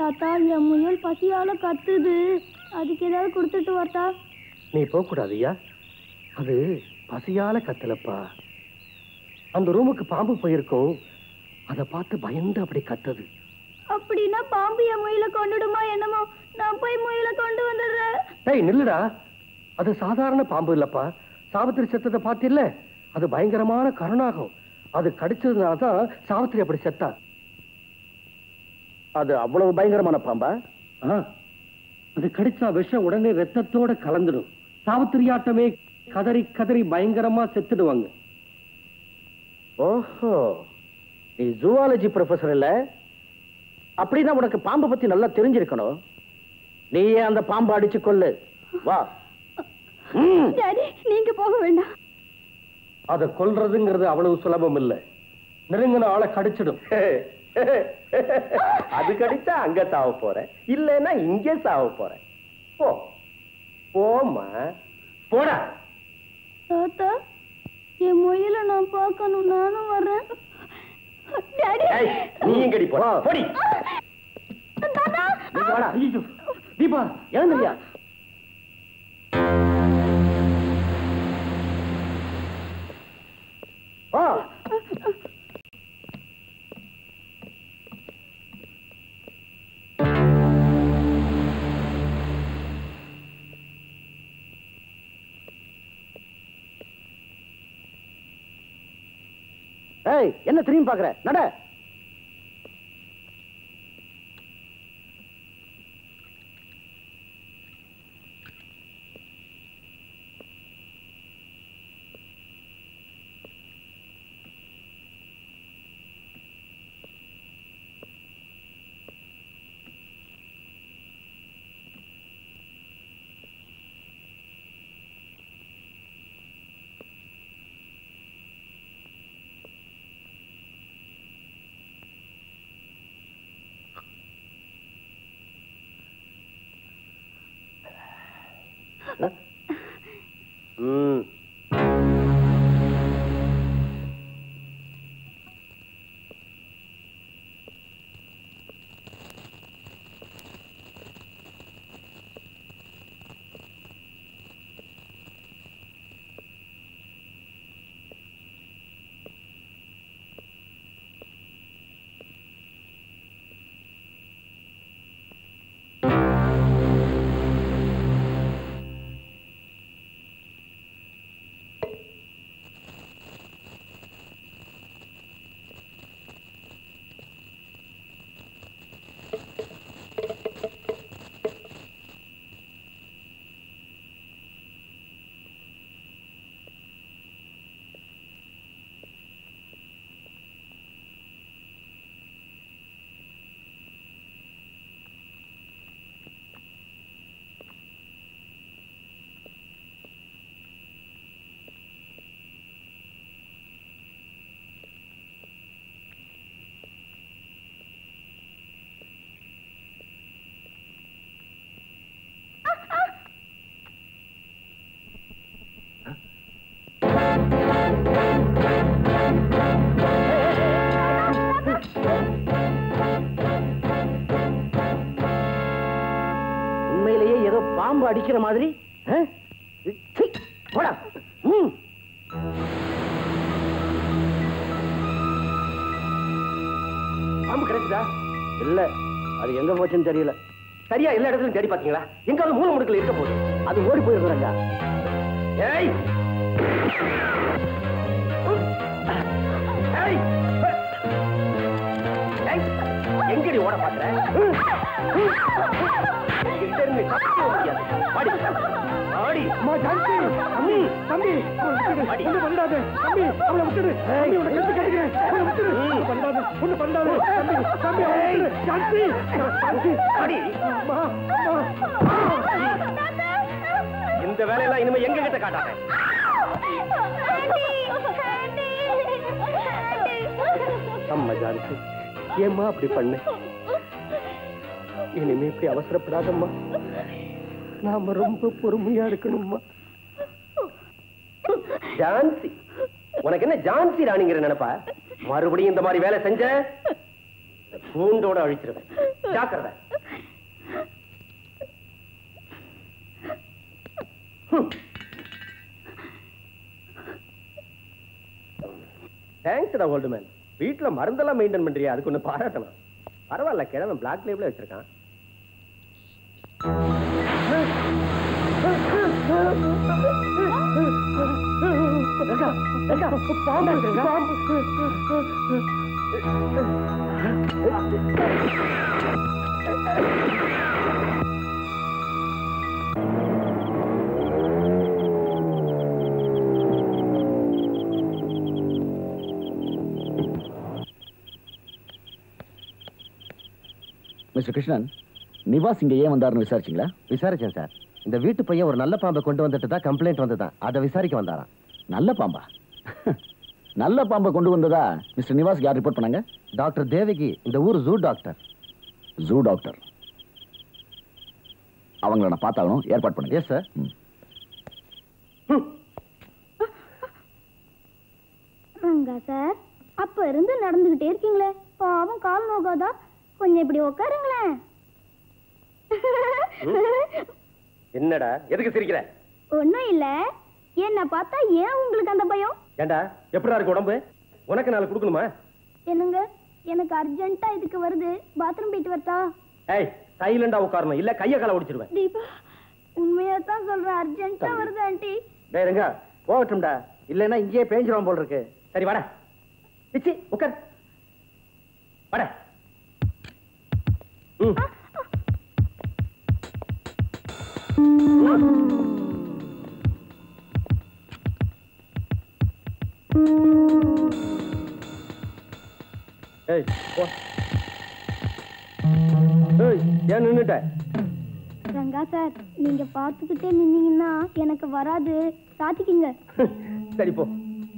தாத்தா என் முயல் பசியால கத்துது அதுக்கு ஏதாவது கொடுத்துட்டு வரட்டா நீ போகக்கூடாதுயா அது பசியால கத்தலப்பா அந்த ரூமுக்கு பாம்பு போயிருக்கும் அதை பார்த்து பயந்து அப்படி கத்துது அப்படின்னா பாம்பு என் முயலை கொண்டுடுமா என்னமோ நான் போய் முயலை கொண்டு வந்துடுறேன் டேய் நில்லுடா அது சாதாரண பாம்பு இல்லப்பா சாவித்திரி செத்ததை பார்த்தில்ல அது பயங்கரமான கருணாகம் அது கடிச்சதுனால தான் சாவித்திரி அப்படி செத்தா அது அவ்வளவு பயங்கரமான பாம்பா ஆ அது கடிச்சா விஷம் உடனே ரத்தத்தோட கலந்துடும் சாவித்திரியாட்டமே கதறி கதறி பயங்கரமா செத்துடுவாங்க ஓஹோ நீ ஜூவாலஜி ப்ரொஃபசர் இல்ல அப்படின்னா உனக்கு பாம்பை பத்தி நல்லா தெரிஞ்சிருக்கணும் நீயே அந்த பாம்பை அடிச்சு கொள்ளு வா ம். டாடி நீங்க போக வேண்டாம் அதை கொல்றதுங்கிறது அவ்வளவு சுலபம் இல்ல நெருங்கின ஆளை கடிச்சிடும் அது கடிச்சா அங்க சாவ போறேன் இல்லைன்னா இங்கே சாவ போறேன் போ போமா போடா தாத்தா என் முயலை நான் பார்க்கணும் நானும் வர்றேன் டாடி ஏய், நீயும் கடி போடா போடி தாத்தா நீங்க வாடா ஐயோ தீபா எழுந்திரியா வா ஏய் என்ன திரும்பி பாக்குற நட ம் உண்மையிலேயே ஏதோ பாம்பு அடிக்கிற மாதிரி ஆ? சீ, போடா ம். பாம்பு கிடைச்சதா இல்ல அது எங்க போச்சுன்னு தெரியல சரியா எல்லா இடத்துலயும் தேடி பாத்தீங்களா எங்காவது மூணு முடுக்கல இருக்க போகுது அது ஓடி போயிருக்கிறாங்க ஏய் ஏய் ஏய், எங்கடி ஓட பாக்குற எங்கிட்ட இருந்து தப்பிக்க முடியாது பாடி ஆடி அம்மா ஜான்சி தம்பி தம்பி ஒண்ணு பண்ணாத தம்பி அவளை விட்டுடு தம்பி உன்னை கெடுத்து கேட்கிறேன் அவளை விட்டுடு ஒண்ணு பண்ணாத ஒண்ணு பண்ணாத தம்பி தம்பி அவளை விட்டுடு ஜான்சி ஜான்சி ஆடி அம்மா இந்த வேலையெல்லாம் இனிமே எங்க கிட்ட காட்டாத அம்மா ஜான்சி ஏம்மா அப்படி பண்ண இனிமே இப்படி அவசரப்படாதம்மா நாம ரொம்ப பொறுமையா இருக்கணும்மா ஜான்சி உனக்கு என்ன ஜான்சி ராணிங்கிற நினைப்பா மறுபடியும் இந்த மாதிரி வேலை செஞ்ச பூண்டோட அழிச்சிருவேன் ஜாக்கிரதை தேங்க்ஸ்டா ஓல்டு மேன் வீட்டுல மருந்தெல்லாம் மெயின்டைன் பண்றியா அதுக்கு ஒண்ணு பாராட்டணும் பரவாயில்ல கிழவன் பிளாக் லேபிளே வச்சிருக்கான் மிஸ்டர் கிருஷ்ணன் நிவாஸ் இங்க ஏன் வந்தாருன்னு விசாரிச்சீங்களா விசாரிச்சேன் சார் இந்த வீட்டு பையன் ஒரு நல்ல பாம்பை கொண்டு வந்துட்டு தான் கம்ப்ளைண்ட் வந்ததான் அதை விசாரிக்க வந்தாராம் நல்ல பாம்பா நல்ல பாம்பை கொண்டு வந்ததா மிஸ்டர் நிவாஸ் யார் ரிப்போர்ட் பண்ணாங்க டாக்டர் தேவகி இந்த ஊர் ஜூ டாக்டர் ஜூ டாக்டர் அவங்கள நான் பார்த்தாகணும் ஏற்பாடு பண்ணுங்க எஸ் சார் அங்க சார் அப்ப இருந்து நடந்துகிட்டே இருக்கீங்களே பாவம் கால் நோகாதா கொஞ்சம் இப்படி உட்காருங்களேன் என்னடா எதுக்கு சிரிக்கிற ஒண்ணும் இல்ல என்ன பார்த்தா ஏன் உங்களுக்கு அந்த பயம் ஏண்டா எப்படிடா இருக்கு உடம்பு உனக்கு நாலு கொடுக்கணுமா என்னங்க எனக்கு அர்ஜென்ட்டா இதுக்கு வருது பாத்ரூம் போயிட்டு வரட்டா ஏய் சைலண்டா உட்காரணும் இல்ல கைய கால ஒடிச்சிருவேன் தீபா உண்மையா தான் சொல்றேன் அர்ஜென்ட்டா வருது ஆண்டி டேய் ரங்கா போகட்டும்டா இல்லைன்னா இங்கேயே பேஞ்சிரும் போல் இருக்கு சரி வாடா பிச்சி உட்கார் வாடா ம் ஏய் போ ஏய் ஏன் நின்னுட்ட ரங்கா சார் நீங்க பார்த்துக்கிட்டே நின்னீங்கன்னா எனக்கு வராது சாத்திக்கிங்க சரி போ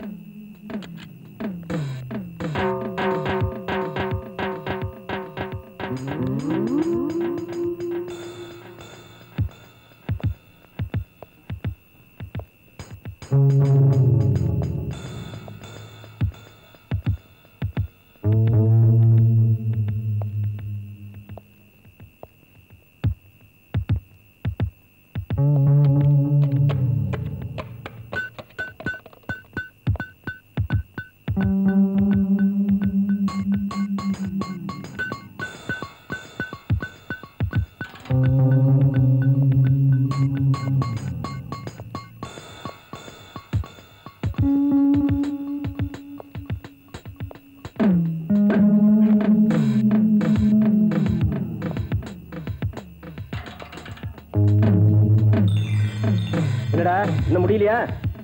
என்னடா இன்னும் முடியலையா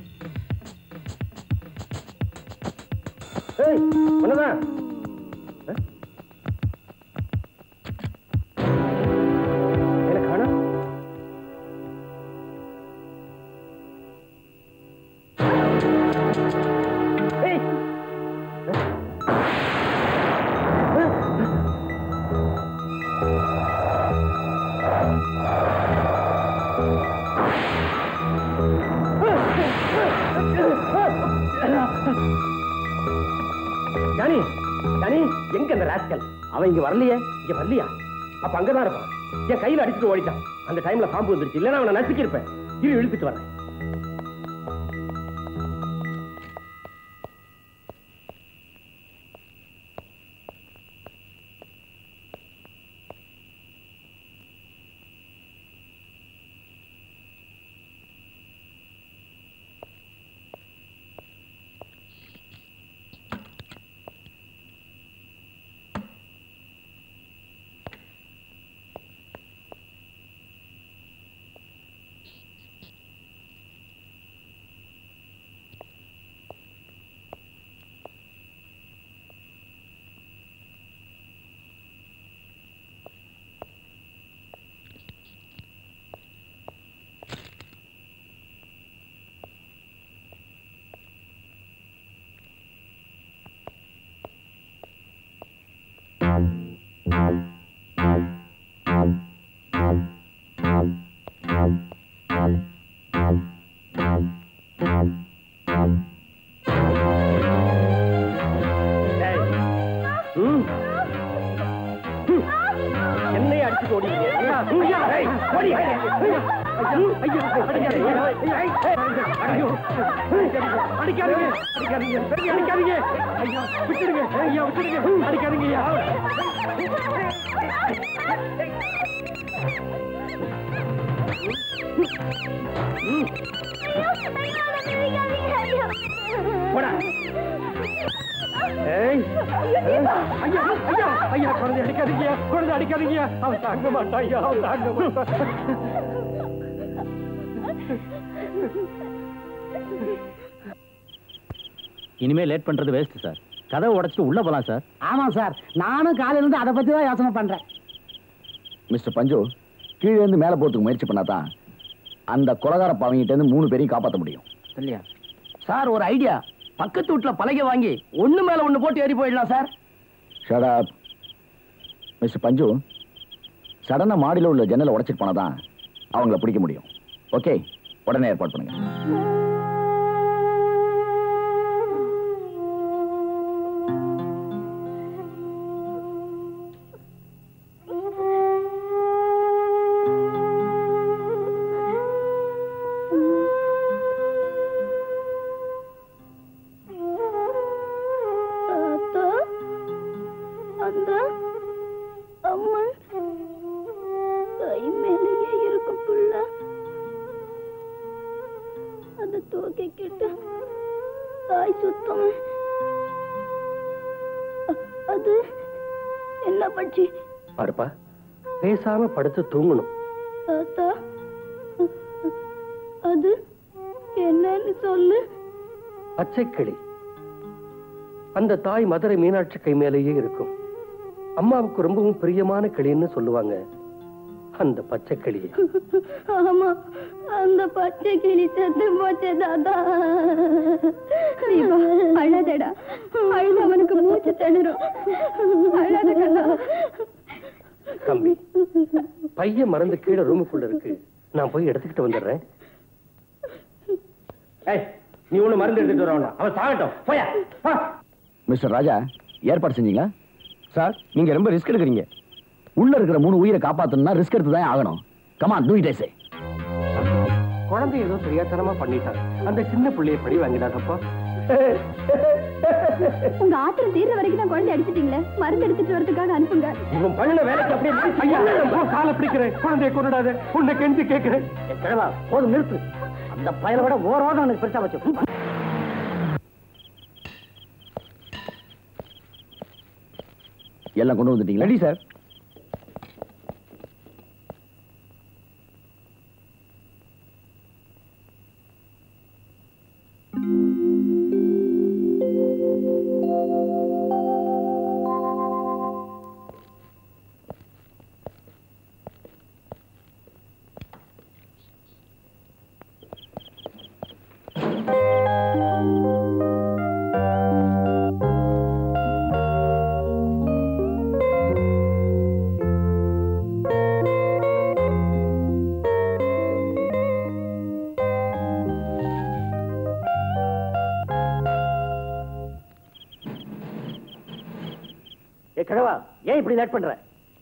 ஏய் ஒண்ணுதான் ஆ? எனக்கு காணோம் ஏய் ஜானி ஜானி எங்க அந்த ராஸ்கல் அவன் இங்க வரலையே இங்க வரலையா அப்ப அங்கதான் இருப்பான் என் கையில அடிச்சுட்டு ஓடிட்டான் அந்த டைம்ல பாம்பு வந்துருச்சு இல்லைன்னா அவனை நசுக்கி இருப்பேன் இரு இழுத்துட்டு வரேன் ஐயோ அடிக்காதீங்க அடிக்காதீங்க பெரிய அடிக்காதீங்க ஐயா விட்டுடுங்க ஐயா விட்டுடுங்க அடிக்காதீங்க ஐயா போடா ஏய் ஐயா ஐயா ஐயா குழந்தை அடிக்காதீங்க குழந்தை அடிக்காதீங்க அவன் தாங்க மாட்டான் ஐயா அவன் தாங்க மாட்டான் இனிமே லேட் பண்றது வேஸ்ட் சார் கதவை உடைச்சிட்டு உள்ள போலாம் சார் ஆமா சார் நானும் காலையில இருந்து அதை பத்தி தான் யோசனை பண்றேன் மிஸ்டர் பஞ்சு கீழே இருந்து மேலே போறதுக்கு முயற்சி பண்ணாதான் அந்த கொலகார பாவங்கிட்ட இருந்து மூணு பேரையும் காப்பாற்ற முடியும் இல்லையா சார் ஒரு ஐடியா பக்கத்து வீட்டுல பலகை வாங்கி ஒண்ணு மேல ஒண்ணு போட்டு ஏறி போயிடலாம் சார் ஷட் அப் மிஸ்டர் பஞ்சு சடனா மாடியில் உள்ள ஜன்னலை உடைச்சிட்டு போனாதான் அவங்கள பிடிக்க முடியும் ஓகே உடனே ஏற்பாடு பண்ணுங்க தாத்தா அந்த அம்மன் கை மேலேயே இருக்கும் புள்ள அதை தூக்கிக்கிட்டு தாய் சுத்தம் அ- அது என்ன பட்சி பாருப்பா பேசாம படுத்து தூங்கணும் தாத்தா அது என்னன்னு சொல்லு பச்சைக்கிளி அந்த தாய் மதுரை மீனாட்சி கை மேலேயே இருக்கும் அம்மாவுக்கு ரொம்பவும் பிரியமான கிளின்னு சொல்லுவாங்க அந்த பச்சை கிளியை ஆமா அந்த பச்சை கிளி செத்து போச்சு தாத்தா தீபா அழாதடா அழுது அவனுக்கு மூச்சு திணறும் அழாத கண்ணா தம்பி பையன் மறந்து கீழே ரூமுக்குள்ள இருக்கு நான் போய் எடுத்துக்கிட்டு வந்துடுறேன் ஏய் நீ ஒண்ணு மருந்து எடுத்துட்டு வர வேண்டாம் அவன் சாகட்டும் போயா மிஸ்டர் ராஜா ஏற்பாடு செஞ்சீங்களா சார் நீங்க ரொம்ப ரிஸ்க் எடுக்கிறீங்க உள்ள இருக்கிற மூணு உயிரை காப்பாத்தணும்னா ரிஸ்க் எடுத்து தான் ஆகணும் கமான் டூ இட் ஐசே குழந்தை ஏதோ தெரியாத்தனமா பண்ணிட்டான் அந்த சின்ன பிள்ளைய படி வாங்கிடாதப்பா உங்க ஆத்திரம் தீர்ற வரைக்கும் தான் குழந்தை அடிச்சிட்டீங்களே மருந்து எடுத்துட்டு வரதுக்காக அனுப்புங்க இவன் பண்ணின வேலைக்கு அப்படியே ஐயா நான் காலை பிடிக்கிறேன் குழந்தைய கொண்டுடாத உன்னை கெஞ்சி கேட்கிறேன் கிழவா போதும் நிறுத்து அந்த பயலை விட ஓரோட எனக்கு பெருசா வச்சு எல்லாம் கொண்டு வந்துட்டீங்களா ரெடி சார் ஏ கிழவா ஏன் இப்படி லேட் பண்ற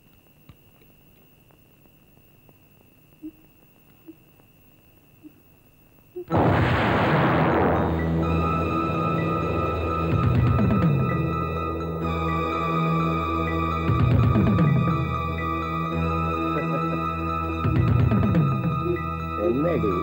என்னடி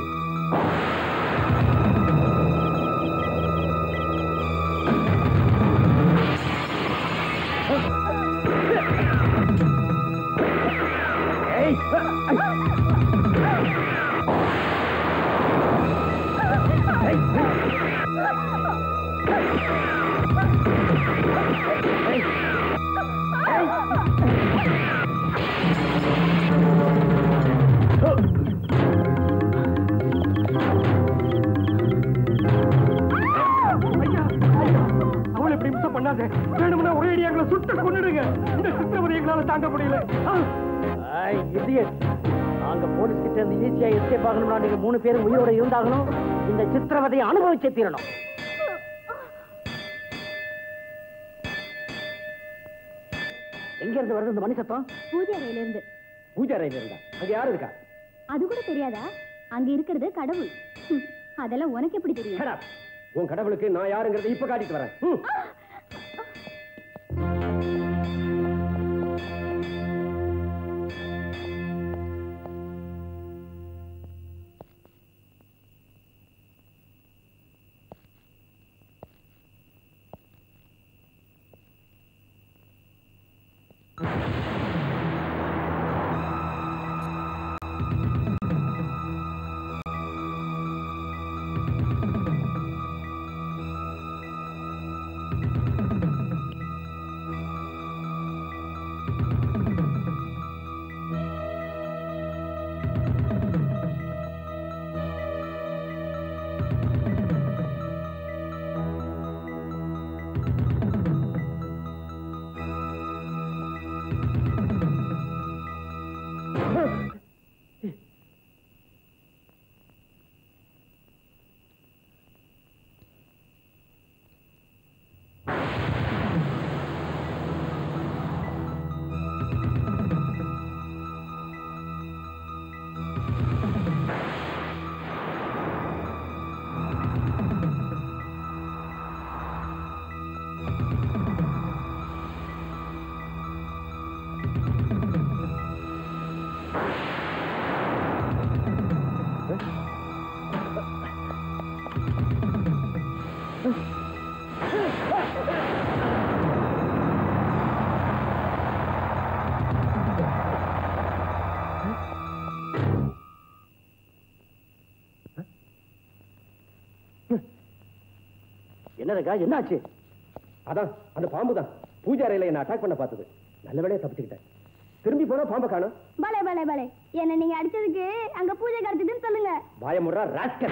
அவளை இப்படி மிஸ் பண்ணாத வேணும்னா ஒரே அடி எங்களை சுட்டு கொண்டுடுங்க இந்த சித்திரவதை எங்களால தாங்க முடியல ஆ. இடியட் நாங்க போலீஸ் கிட்ட இருந்து ஈஸியா எஸ்கேப் ஆகணும்னா நீங்க மூணு பேரும் உயிரோட இருந்தாகணும் இந்த சித்திரவதையை அனுபவிச்சே தீரணும் எங்க இருந்து வருது இந்த மணி சத்தம் பூஜை அறையில இருந்து பூஜை அறையில இருந்தா அங்க யாரு இருக்கா அது கூட தெரியாதா அங்க இருக்கிறது கடவுள் ஹம், அதெல்லாம் உனக்கு எப்படி தெரியும் Shut up. உன் கடவுளுக்கு நான் யாருங்கிறதை இப்ப காட்டிட்டு வரேன் ம். என்னதுக்கா என்னாச்சு அதான் அந்த பாம்பு தான் பூஜை அறையில என்ன அட்டாக் பண்ண பார்த்தது நல்ல வேலையா தப்பிச்சுக்கிட்டேன் திரும்பி போனா பாம்பை காணும் பலே பலே பலே என்ன நீங்க அடிச்சதுக்கு அங்க பூஜை கிடைச்சதுன்னு சொல்லுங்க பயமுறா ராஸ்கல்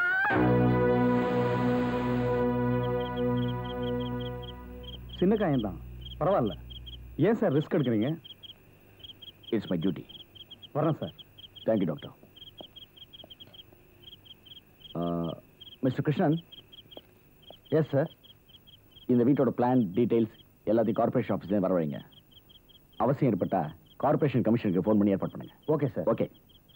சின்ன காயம் தான் பரவாயில்ல ஏன் சார் ரிஸ்க் எடுக்கிறீங்க இட்ஸ் மை டியூட்டி வரேன் sir thank you doctor mister Krishnan yes sir இந்த வீட்டோட பிளான் டீடைல்ஸ் எல்லாத்தையும் கார்பரேஷன் ஆஃபீஸ்லேயும் வர வைங்க அவசியம் ஏற்பட்டா கார்பரேஷன் கமிஷனுக்கு ஃபோன் பண்ணி ஏற்பாடு பண்ணுங்க ஓகே சார் ஓகே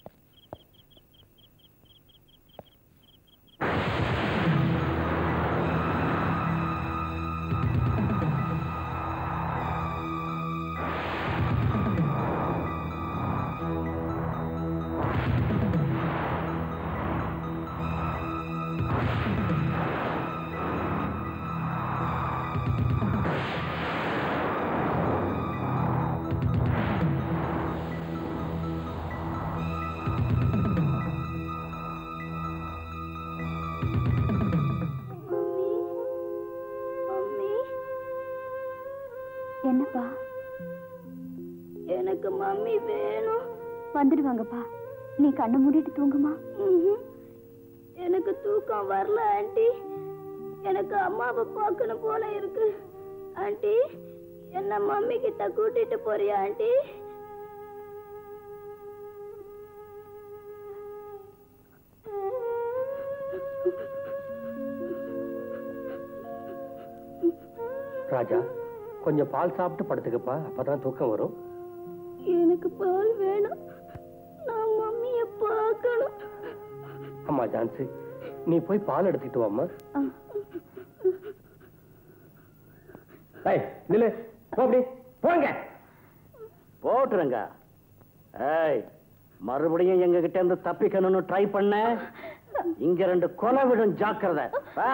என்னப்பா எனக்கு மம்மி வேணும் வந்துடுவாங்கப்பா நீ கண்ணை மூடிட்டு தூங்குமா எனக்கு தூக்கம் வரல ஆண்டி எனக்கு அம்மாவை பார்க்கணும் போல இருக்கு ஆண்டி என்ன மம்மி கிட்ட கூட்டிட்டு போறியா ஆண்டி ராஜா கொஞ்சம் பால் சாப்பிட்டு படுத்துக்கப்பா அப்பதான் தூக்கம் வரும் எனக்கு பால் வேணும் நான் மம்மிய பார்க்கணும் அம்மா ஜான்சி நீ போய் பால் எடுத்துட்டு வாம்மா ஏய் நில்லு போ அப்படி போங்க போட்டுருங்க ஏய் மறுபடியும் எங்க கிட்ட இருந்து தப்பிக்கணும்னு ட்ரை பண்ண இங்க ரெண்டு கொலை விடும் ஜாக்கிரதை ஆ.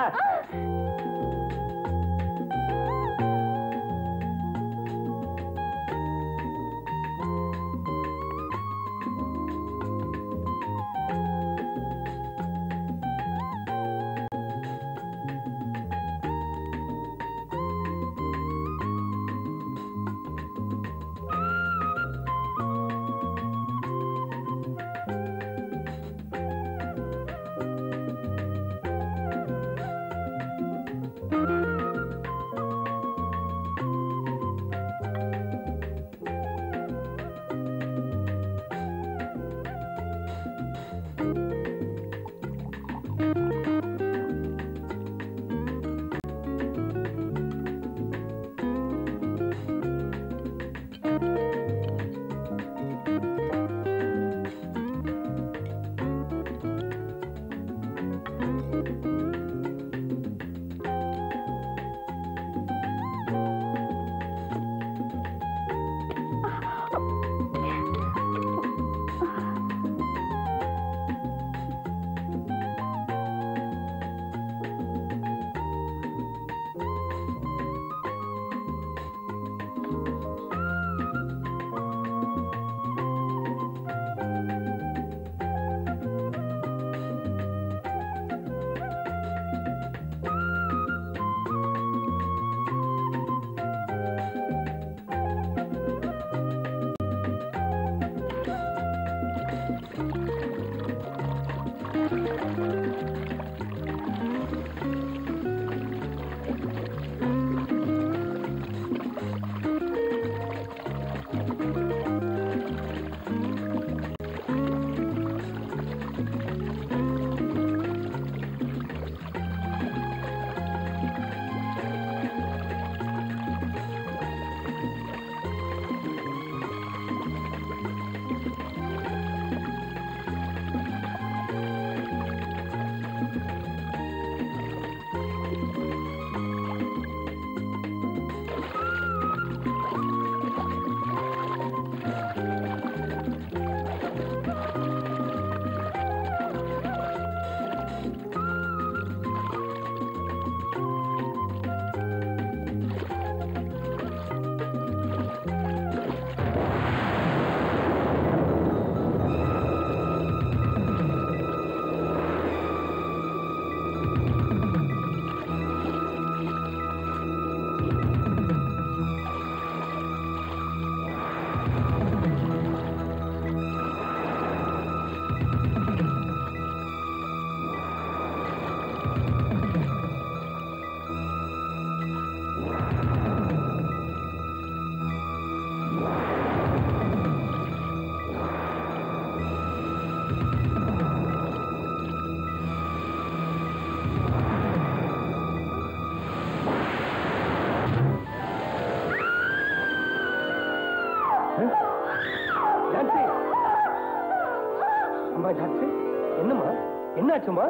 என்னாச்சுமா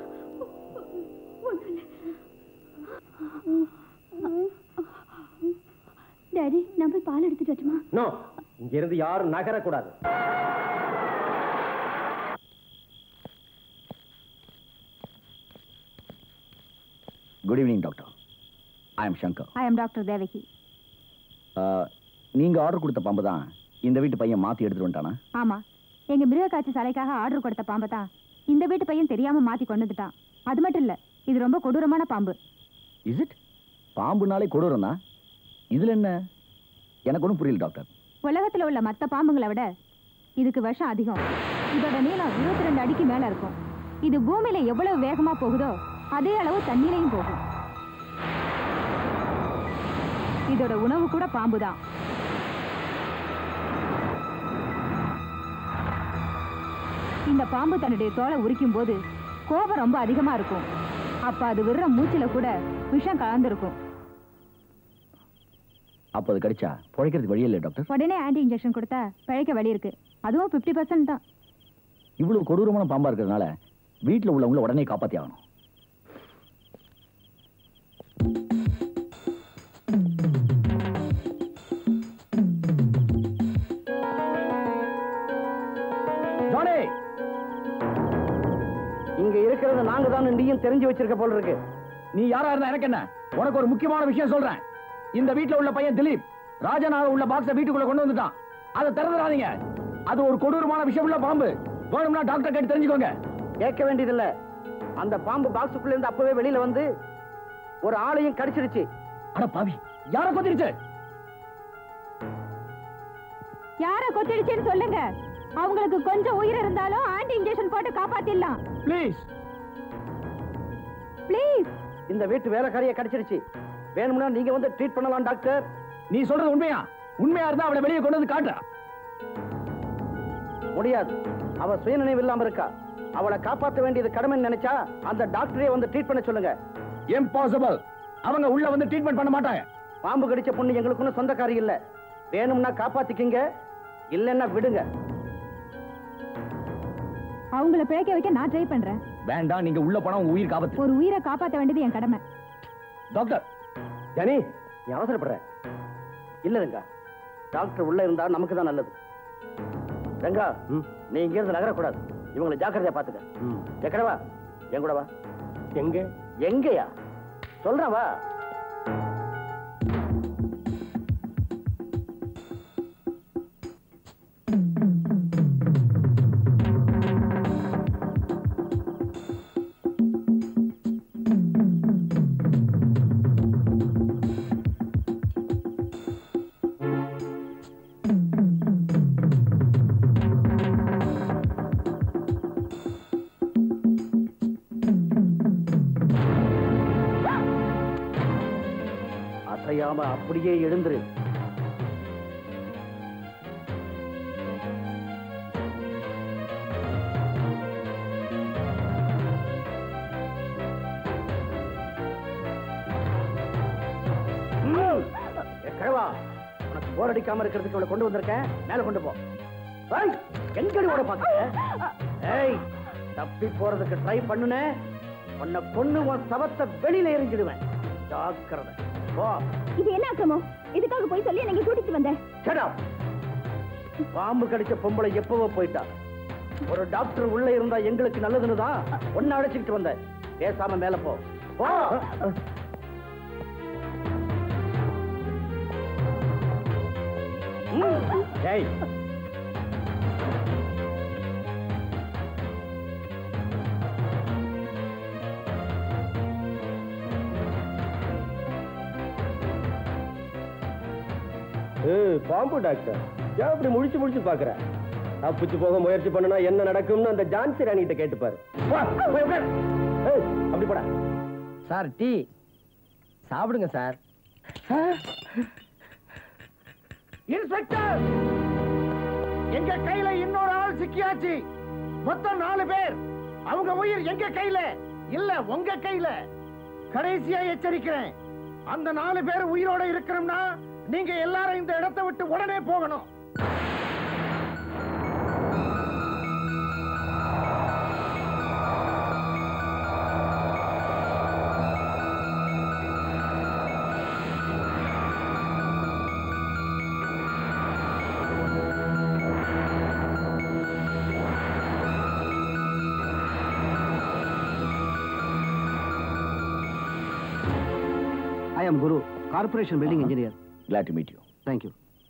டாடி நான் போய் பால் எடுத்துட்டு வரட்டுமா நோ இங்க இருந்து யாரும் நகரக்கூடாது good evening doctor I am Shankar I am doctor Devaki நீங்க ஆர்டர் கொடுத்த பாம்பு தான் இந்த வீட்டு பையன் மாத்தி எடுத்துட்டு வந்துட்டானா ஆமா எங்க மிருக காட்சி சாலைக்காக ஆர்டர் கொடுத்த பாம்பை தான் இந்த வீட்டு பையன் தெரியாம மாத்தி கொண்டு வந்துட்டான் அது மட்டும் இல்ல இது ரொம்ப கொடூரமான பாம்பு இஸ் இட் பாம்புனாலே கொடூரம் தான் இதுல என்ன எனக்கு ஒன்றும் புரியல டாக்டர் உலகத்துல உள்ள மத்த பாம்புங்களை விட இதுக்கு விஷம் அதிகம் இதோட நீளம் இருபத்தி ரெண்டு அடிக்கு மேல இருக்கும் இது பூமியில எவ்வளவு வேகமா போகுதோ அதே அளவு தண்ணீரையும் போகும் இதோட உணவு கூட பாம்பு தான் இந்த பாம்பு தன்னுடைய தோலை உரிக்கும் போது கோபம் ரொம்ப அதிகமா இருக்கும் அப்ப அது விடுற மூச்சுல கூட விஷம் கலந்துருக்கும் அப்போ அது கடிச்சா பிழைக்கிறதுக்கு வழி இல்லை டாக்டர் உடனே ஆன்டி இன்ஜெக்ஷன் கொடுத்தா பிழைக்க வழி இருக்கு அதுவும் 50% பர்சன்ட் தான் இவ்வளவு கொடூரமான பாம்பா இருக்கிறதுனால வீட்டில் உள்ளவங்கள உடனே காப்பாத்தி ஆகணும் ஜானே இங்க இருக்கிறது நாங்க தான் நீயும் தெரிஞ்சு வச்சிருக்க போல இருக்கு நீ யாரா இருந்தா எனக்கு என்ன உனக்கு ஒரு முக்கியமான விஷயம் சொல்றேன் இந்த வீட்ல உள்ள பையன் திலீப் ராஜனாக உள்ள பாக்ஸ வீட்டுக்குள்ள கொண்டு வந்துட்டான் அதை திறந்துடாதீங்க அது ஒரு கொடூரமான விஷயம் உள்ள பாம்பு வேணும்னா டாக்டர் கேட்டு தெரிஞ்சுக்கோங்க கேட்க வேண்டியதில்ல அந்த பாம்பு பாக்ஸுக்குள்ள இருந்து அப்பவே வெளியில வந்து ஒரு ஆளையும் கடிச்சிருச்சு அட பாவி யார கொத்திருச்சு யார கொத்திடுச்சுன்னு சொல்லுங்க அவங்களுக்கு கொஞ்சம் உயிர் இருந்தாலும் ஆன்டி இன்ஜெக்ஷன் போட்டு காப்பாத்திடலாம் ப்ளீஸ் ப்ளீஸ் இந்த வீட்டு வேலைக்காரியை கடிச்சிருச்சு வேணும்னா நீங்க வந்து ட்ரீட் பண்ணலாம் டாக்டர் நீ சொல்றது உண்மையா உண்மையா இருந்தா அவளை வெளியே கொண்டு வந்து காட்டுறா முடியாது அவ சுயநினைவு இல்லாம இருக்கா அவளை காப்பாற்ற வேண்டியது கடமைன்னு நினைச்சா அந்த டாக்டரே வந்து ட்ரீட் பண்ண சொல்லுங்க இம்பாசிபிள் அவங்க உள்ள வந்து ட்ரீட்மெண்ட் பண்ண மாட்டாங்க பாம்பு கடிச்ச பொண்ணு எங்களுக்கு ஒன்றும் சொந்தக்காரி இல்ல வேணும்னா காப்பாத்திக்கிங்க இல்லைன்னா விடுங்க அவங்கள பிழைக்க வைக்க நான் ட்ரை பண்றேன் வேண்டாம் நீங்க உள்ள போனா உங்க உயிர் காப்பத்து ஒரு உயிரை காப்பாத்த வேண்டியது என் கடமை டாக்டர் ஜானி நீ அவசரப்படுற இல்ல ரங்கா டாக்டர் உள்ள இருந்தா நமக்கு தான் நல்லது ரங்கா நீ இங்க இருந்து நகரக்கூடாது இவங்களை ஜாக்கிரதையா பாத்துக்க எக்கடவா என் கூட வா எங்க எங்கயா சொல்றேன் வா அசையாம அப்படியே எழுந்துரு கிழவா உனக்கு போர் அடிக்காம இருக்கிறதுக்கு இவளை கொண்டு வந்திருக்கேன் மேல கொண்டு போ ஏய், எங்கடி ஓட பாக்க ஏய் தப்பி போறதுக்கு ட்ரை பண்ணுன உன்னை கொன்னு உன் சவத்தை வெளியில எரிஞ்சிடுவேன் ஜாக்கிரதை போ இது என்ன அக்கிரமம் இதுக்காக போய் சொல்லி நீங்க கூட்டிட்டு வந்தேன் Shut up. பாம்பு கடிச்ச பொம்பளை எப்பவோ போயிட்டா ஒரு டாக்டர் உள்ள இருந்தா எங்களுக்கு நல்லதுன்னு தான் ஒன்னு அழைச்சிக்கிட்டு வந்தேன் பேசாம மேல போ போ ம். ஏய் ஏய், பாம்பு டாக்டர் ஏன் அப்படி முழிச்சு முழிச்சு பாக்குற தப்பிச்சு போக முயற்சி பண்ணுனா என்ன நடக்கும்னு அந்த ஜான்சி ராணி கிட்ட கேட்டுப்பாரு போ, போய் உட்காரு. ஏய், அப்படி போடா சார் டீ சாப்பிடுங்க சார் இன்ஸ்பெக்டர் எங்க கையில இன்னொரு ஆள் சிக்கியாச்சு மொத்தம் நாலு பேர் அவங்க உயிர் எங்க கையில இல்ல உங்க கையில கடைசியா எச்சரிக்கிறேன் அந்த நாலு பேர் உயிரோட இருக்கணும்னா நீங்க எல்லாரும் இந்த இடத்தை விட்டு உடனே போகணும் M Guru corporation building engineer glad to meet you thank you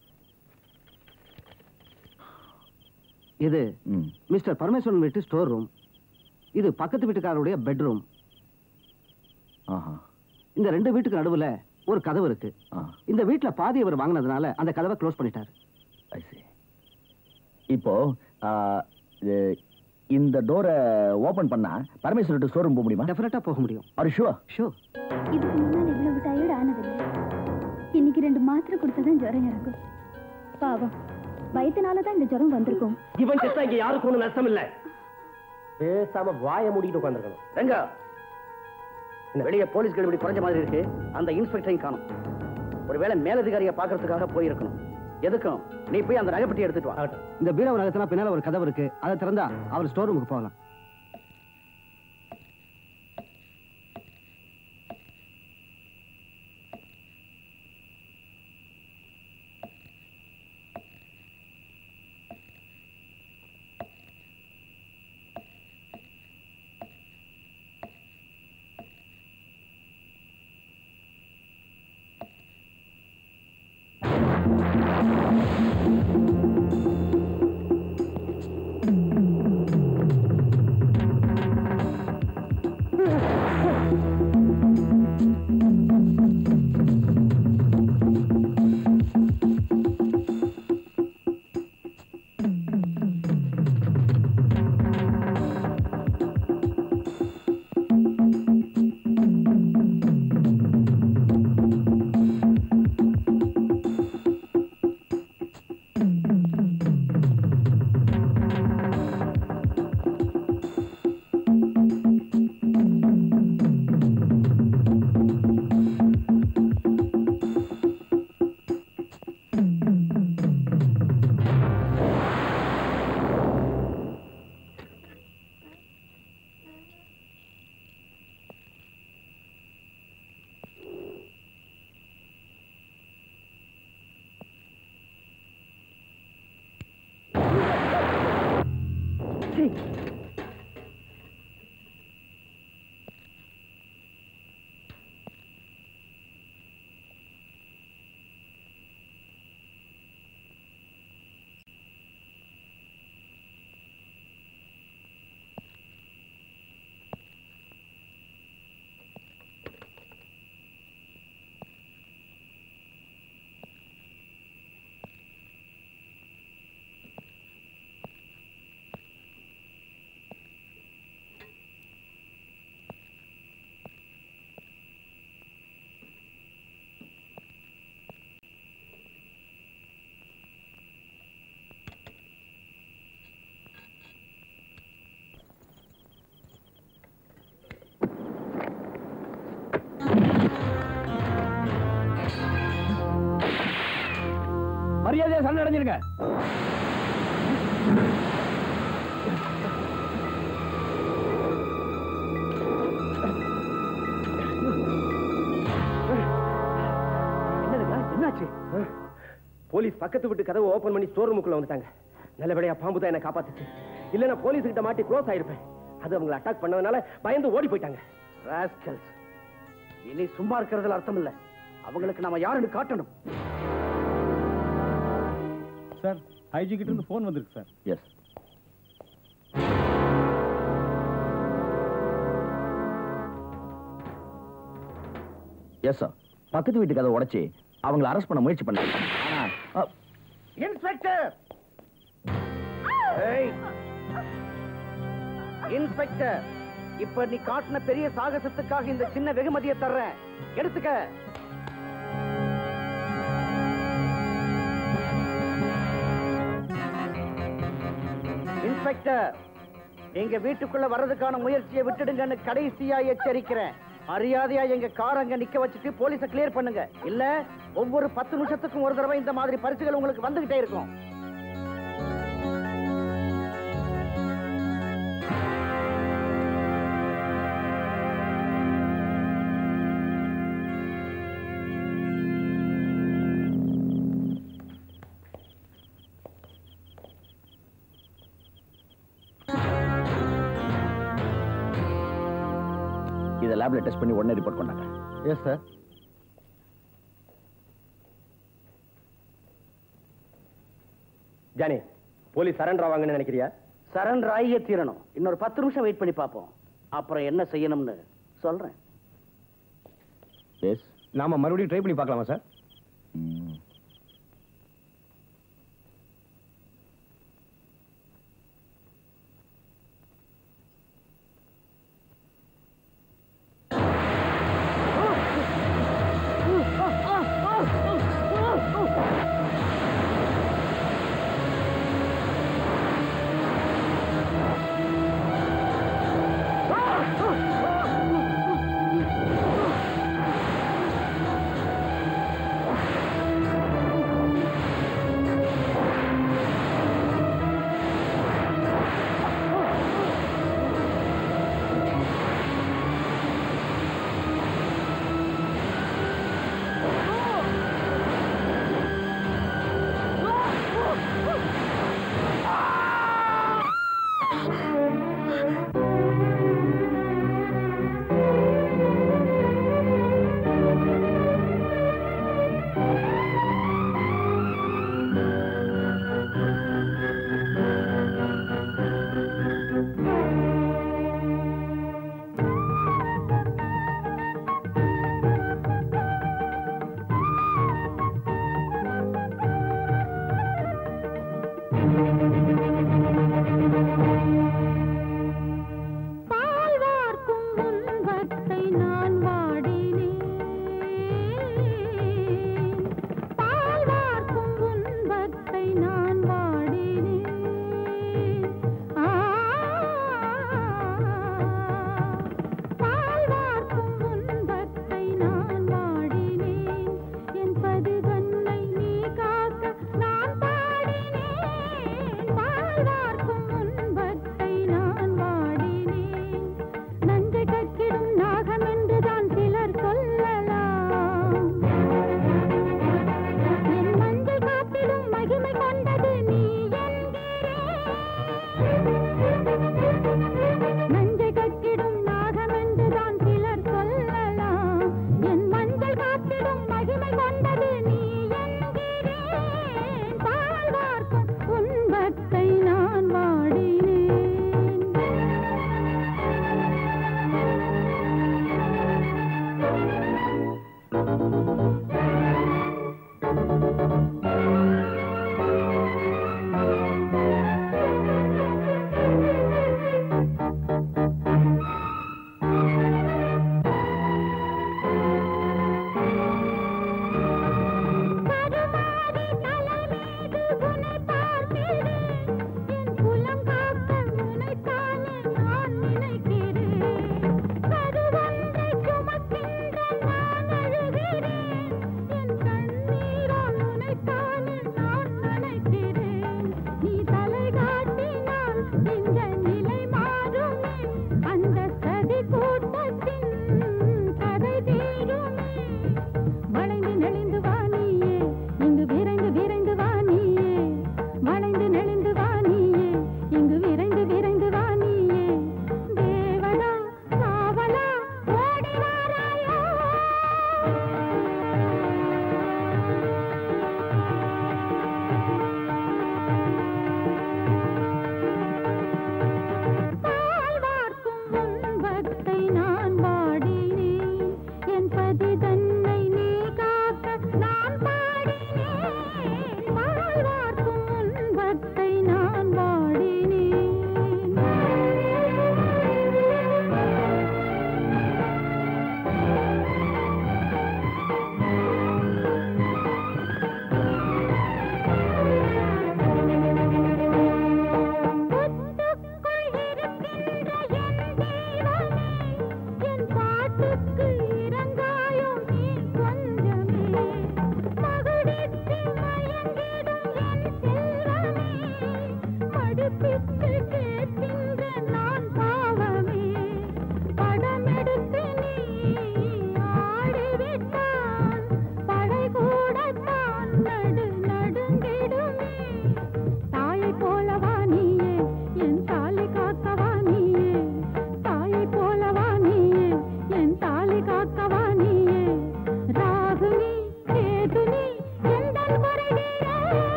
இது ம் மிஸ்டர் பரமேஸ்வரன் வீட்டு ஸ்டோர் ரூம் இது பக்கத்து வீட்டுக்காரருடைய பெட்ரூம் ஆஹா இந்த ரெண்டு வீட்டுக்கு நடுவுல ஒரு கதவு இருக்கு ஆ இந்த வீட்ல பாதி அவர் வாங்கினதுனால அந்த கதவை க்ளோஸ் பண்ணிட்டார் ஐ see இப்போ ஆ, இது இந்த டோரை ஓபன் பண்ணா பரமேஸ்வரட்டு ஸ்டோர் ரூம் போக முடியுமா டெஃபினட்டா போக முடியும் ஆர் ஷூர் ஷூர் இதுக்கு முன்னால் இவ்வளவு டயர்ட் ஆனதில்லை இன்னைக்கு ரெண்டு மாத்திரை கொடுத்ததான் ஜுரம் இறங்கும் பாவம் பயத்தினால தான் இந்த ஜுரம் வந்திருக்கும் இவன் செத்தா இங்க யாருக்கும் ஒண்ணும் நஷ்டம் இல்ல பேசாம வாயை மூடிட்டு உட்காந்துருக்கணும் ரெங்கா வெளியே போலீஸ் கெடுபிடி குறைஞ்ச மாதிரி இருக்கு அந்த இன்ஸ்பெக்டரையும் காணும் ஒருவேளை மேலதிகாரியை பார்க்கறதுக்காக போயிருக்கணும் எதுக்கும் நீ போய் அந்த நகைப்பட்டி எடுத்துட்டு வா இந்த பீரோ நகரத்துல பின்னால ஒரு கதவு இருக்கு அதை திறந்தா அவர் ஸ்டோர் ரூமுக்கு போகலாம் மரியாதையா சண்டை அடைஞ்சிருங்க என்னதுங்க என்னாச்சு போலீஸ் பக்கத்து வீட்டு கதவை ஓபன் பண்ணி ஸ்டோர் ரூமுக்குள்ள வந்துட்டாங்க நல்லபடியா பாம்பு தான் என்ன காப்பாத்துச்சு இல்ல நான் போலீஸ் கிட்ட மாட்டி க்ளோஸ் ஆயிருப்பேன் அது அவங்களை அட்டாக் பண்ணதுனால பயந்து ஓடி போயிட்டாங்க ராஸ்கல்ஸ் இனி சும்மா இருக்கிறதுல அர்த்தம் இல்ல அவங்களுக்கு நாம யாருன்னு காட்டணும் சார் ஐஜி கிட்ட இருந்து ஃபோன் வந்திருக்கு சார் எஸ் எஸ் சார் பக்கத்து வீட்டு கதை உடைச்சு அவங்கள அரெஸ்ட் பண்ண முயற்சி பண்ணாங்க ஆனா அ, இன்ஸ்பெக்டர் ஏய். இன்ஸ்பெக்டர் இப்ப நீ காட்டின பெரிய சாகசத்துக்காக இந்த சின்ன வெகுமதியை தர்றேன் எடுத்துக்க இன்ஸ்பெக்டர் எங்க வீட்டுக்குள்ள வர்றதுக்கான முயற்சியை விட்டுடுங்கன்னு கடைசியா எச்சரிக்கிறேன் மரியாதையா எங்க கார் அங்க நிக்க வச்சுட்டு போலீஸ கிளியர் பண்ணுங்க இல்ல ஒவ்வொரு பத்து நிமிஷத்துக்கும் ஒரு தடவை இந்த மாதிரி பரிசுகள் உங்களுக்கு வந்துகிட்டே இருக்கும் இதை லேப்ல டெஸ்ட் பண்ணி உடனே ரிப்போர்ட் பண்ணாங்க yes sir Johnny police surrender ஆவாங்கன்னு நினைக்கிறியா சரண்டர் ஆகியே தீரணும் இன்னொரு பத்து நிமிஷம் வெயிட் பண்ணி பார்ப்போம் அப்புறம் என்ன செய்யணும்னு சொல்றேன் எஸ் நாம மறுபடியும் ட்ரை பண்ணி பார்க்கலாமா சார் ஆ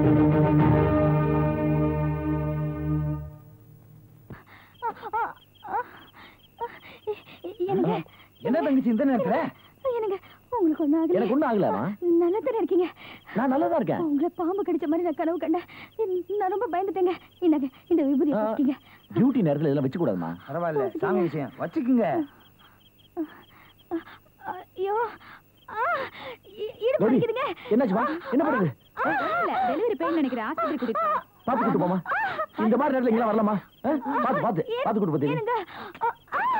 எனக்கு என்ன தங்கச்சி இந்த நேரத்துல எனக்கு உங்களுக்கு ஒண்ணும் ஆகல எனக்கு ஒண்ணும் ஆகலமா நல்லா தானே இருக்கீங்க நான் நல்லா தான் இருக்கேன் உங்களை பாம்பு கடிச்ச மாதிரி நான் கனவு கண்டேன் நான் ரொம்ப பயந்துட்டேங்க இந்தாங்க இந்த விபூதி வச்சுக்கீங்க டியூட்டி நேரத்துல இதெல்லாம் வச்சு கூடாதுமா பரவாயில்ல சாமி விஷயம் வச்சுக்குங்க ஐயோ ஆ, இ- இடுப்பு கௌரி, வலிக்குதுங்க. என்னாச்சுமா என்ன பண்ணுது இல்ல டெலிவரி பெயின் நினைக்கிறேன் ஆஸ்பத்திரி கூட்டிட்டு போறேன். பாத்து கூட்டு போமா இந்த மாதிரி நேரத்துல இங்க வரலாமா ஆ? பாத்து பாத்து பாத்து கூட்டு போத்தீங்க ஏனுங்க? ஆ, ஆ.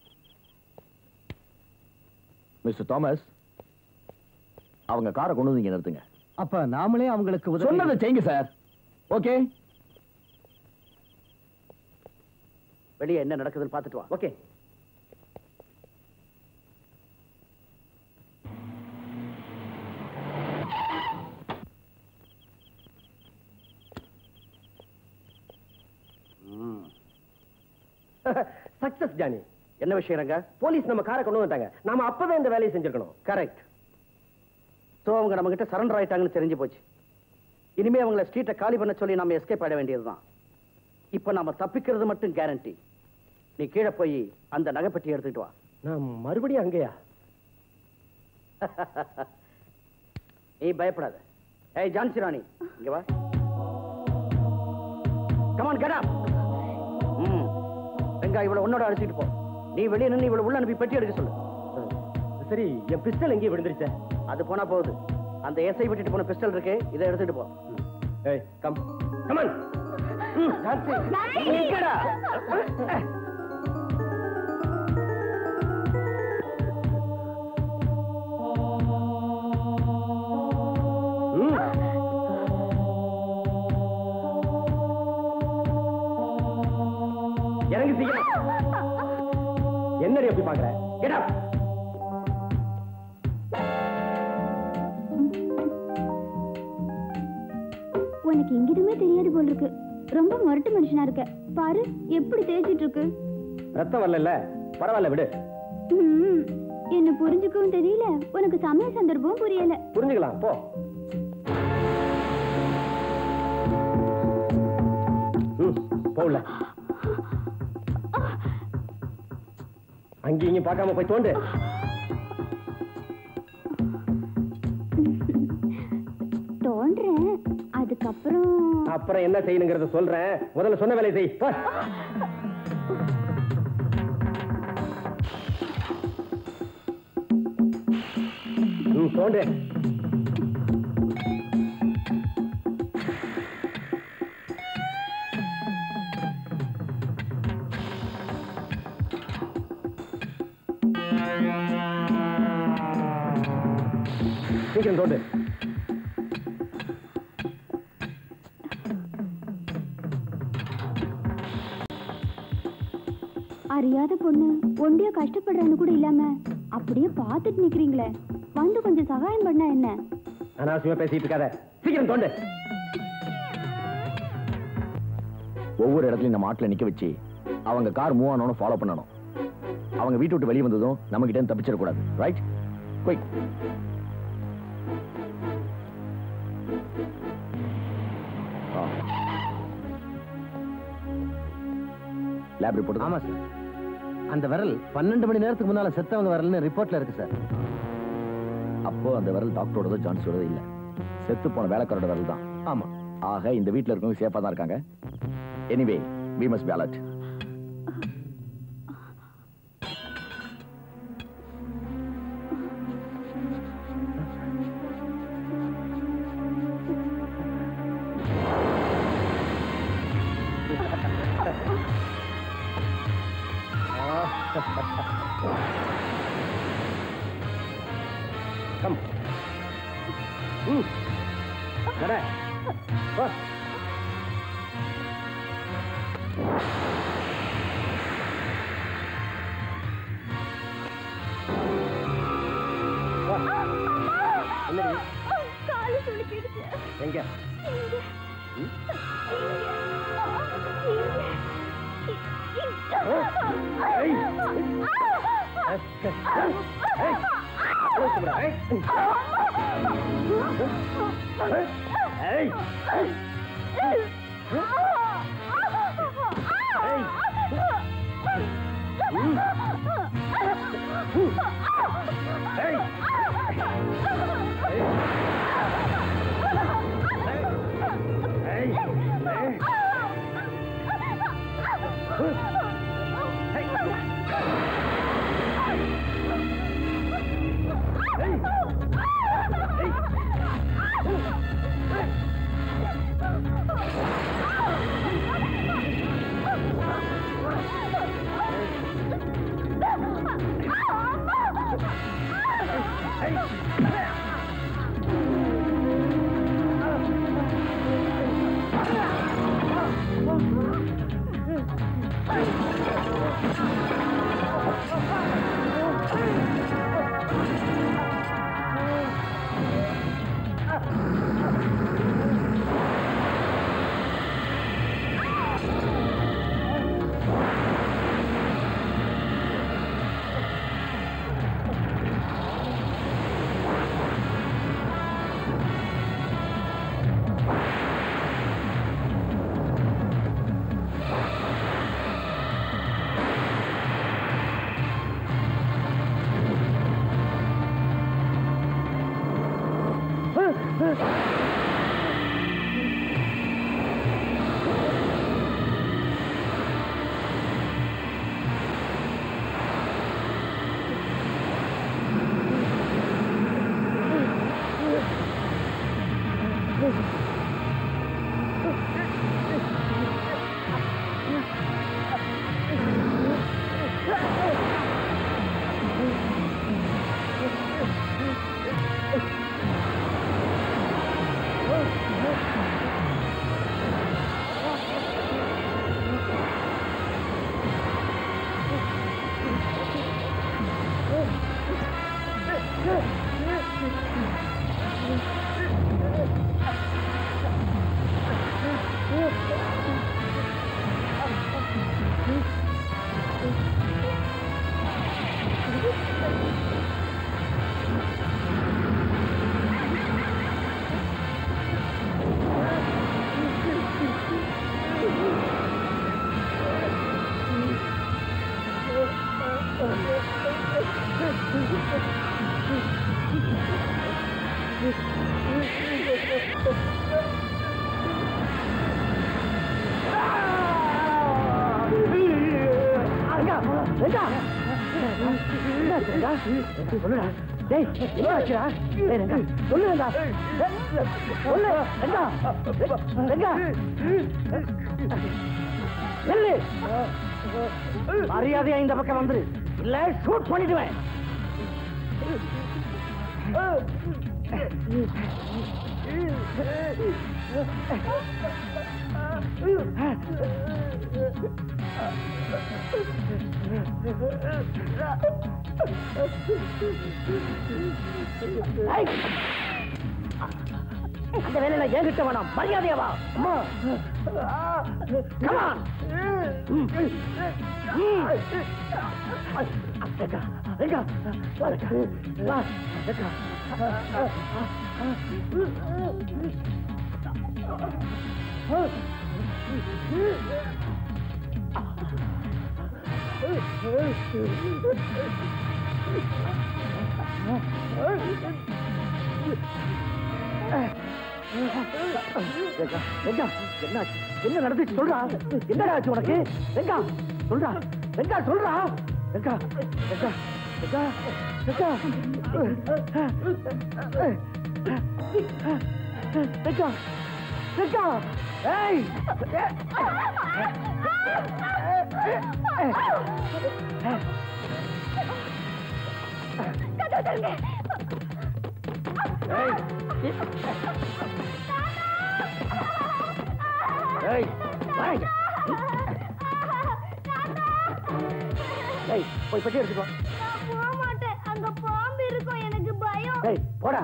மிஸ்டர் தாமஸ் அவங்க காரை கொண்டு வந்து இங்க நிறுத்துங்க அப்ப நாமளே அவங்களுக்கு உதவி சொன்னதை செய்யுங்க சார் ஓகே வெளியே என்ன நடக்குதுன்னு பார்த்துட்டு வா ஓகே சக்சஸ் ஜானி என்ன விஷயம் ரங்க போலீஸ் நம்ம காரை கொண்டு வந்துட்டாங்க நாம அப்பதான் இந்த வேலையை செஞ்சிருக்கணும் கரெக்ட் ஸோ அவங்க நம்ம கிட்ட சரண்டர் ஆயிட்டாங்கன்னு தெரிஞ்சு போச்சு இனிமே அவங்கள ஸ்ட்ரீட்டை காலி பண்ண சொல்லி நம்ம எஸ்கேப் ஆயிட வேண்டியதுதான் இப்போ நாம தப்பிக்கிறது மட்டும் கேரண்டி நீ கீழே போய் அந்த நகைப்பெட்டி எடுத்துக்கிட்டு வா நான் மறுபடியும் அங்கேயா நீ பயப்படாத ஏய் ஜான்சி ராணி இங்க வா கமான் கெட் அப் ம் வெங்கா இவள உன்னோட அழைச்சிட்டு போ நீ வெளியே நின்னு இவள உள்ள அனுப்பி பெட்டி எடுக்க சொல்லு சரி என் பிஸ்டல் எங்கேயும் விழுந்துருச்சே அது போனா போகுது அந்த எஸ்ஐ விட்டுட்டு போன பிஸ்டல் இருக்கு இதை எடுத்துட்டு போ ஏய் கம் கமான் ஜான்சி நிக்கடா. ம். இறங்கு சீக்கிரம் என்னடி அப்படி பாக்குற கெட் அப் உனக்கு எங்கிட்டுமே தெரியாது போல் இருக்கு ரொம்ப முரட்டு மனுஷனா இருக்க பாரு எப்படி தேய்ச்சிட்டு இருக்கு ரத்தம் வரல பரவாயில்ல விடு ம், என்ன புரிஞ்சுக்கவும் தெரியல உனக்கு சமய சந்தர்ப்பம் புரியல புரிஞ்சுக்கலாம் போ ம், போகல அங்கேயும் இங்கேயும் பார்க்காம போய் தோண்டு தோன்றேன் அதுக்கப்புறம் அப்புறம் என்ன செய்யணுங்கிறத சொல்றேன் முதல்ல சொன்ன வேலையை செய் போ. ம், தோண்டு சீக்கிரம் தோண்டு அறியாத பொண்ணு ஒண்டியா கஷ்டப்படுறான்னு கூட இல்லாம அப்படியே பார்த்துட்டு நிக்கிறீங்களே வந்து கொஞ்சம் சகாயம் பண்ணா என்ன அனாவசியமா பேசிட்டு இருக்காத சீக்கிரம் தோண்டு ஒவ்வொரு இடத்துலயும் நம்ம ஆட்களை நிக்க வச்சு அவங்க கார் மூவ் ஆனோன்னு ஃபாலோ பண்ணணும் அவங்க வீட்டு விட்டு வெளியே வந்ததும் நம்ம கிட்ட இருந்து தப்பிச்சிடக்கூடாது ரைட் குயிக் லேப் ரிப்போர்ட் ஆமா சார் அந்த விரல் பன்னெண்டு மணி நேரத்துக்கு முன்னால செத்தவங்க விரல்னு ரிப்போர்ட்ல இருக்கு சார் அப்போ அந்த விரல் டாக்டரோடதோ ஜான்ஸோடதோ இல்ல செத்து போன வேலைக்காரோட விரல் தான் ஆமா ஆக இந்த வீட்ல இருக்கவங்க சேஃபா தான் இருக்காங்க anyway we must be alert come ம் நட வா வா. என்னடி காலு சுளுக்கிடுச்சு எங்க ஏய். ஏய். ஏய், சும்மா, ஏய். ஏய். ஏய் ஏய் சொல்லுடா டேய் என்ன ஆச்சுடா டேய் ரெங்கா சொல்லு ரெங்கா சொல்லு ரெங்கா ரெங்கா சொல்லு மரியாதையா இந்த பக்கம் வந்துரு இல்ல ஷூட் பண்ணிடுவேன் ஐய்! அந்த வேலையில என்கிட்ட வேணாம் மரியாதையா வா அம்மா Come on. ம். ம். ரெங்கா, ரெங்கா, வா, ரெங்கா, வா, ரெங்கா. ரெங்கா, ரெங்கா, என்ன ஆச்சு? என்ன நடந்துச்சு சொல்றா என்னடா ஆச்சு உனக்கு ரெங்கா சொல்றா ரெங்கா சொல்றா ரெங்கா ரெங்கா ரெங்கா ரெங்கா ரெங்கா ரெங்கா ஏய் ஏய் வாங்க ஏய் போய் பெட்டி எடுத்துக்கோ போக மாட்டேன் அங்க பாம்பு இருக்கும் எனக்கு பயம் ஏய் போடா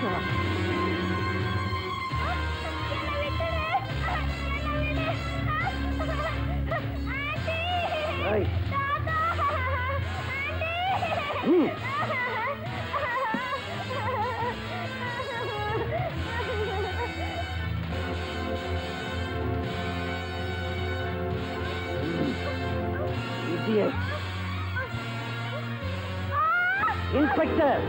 ஏய். ம். Idiot. இன்ஸ்பெக்டர்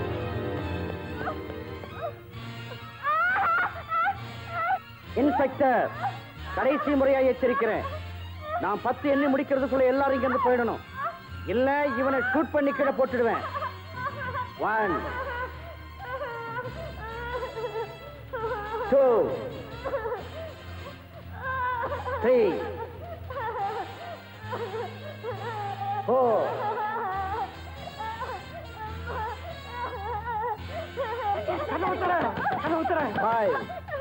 இன்ஸ்பெக்டர் கடைசி முறையா எச்சரிக்கிறேன் நான் பத்து எண்ணி முடிக்கிறதுக்குள்ள எல்லாரும் இங்க இருந்து போயிடணும் இல்ல இவனை ஷூட் பண்ணி கீழே போட்டுடுவேன் one two three four five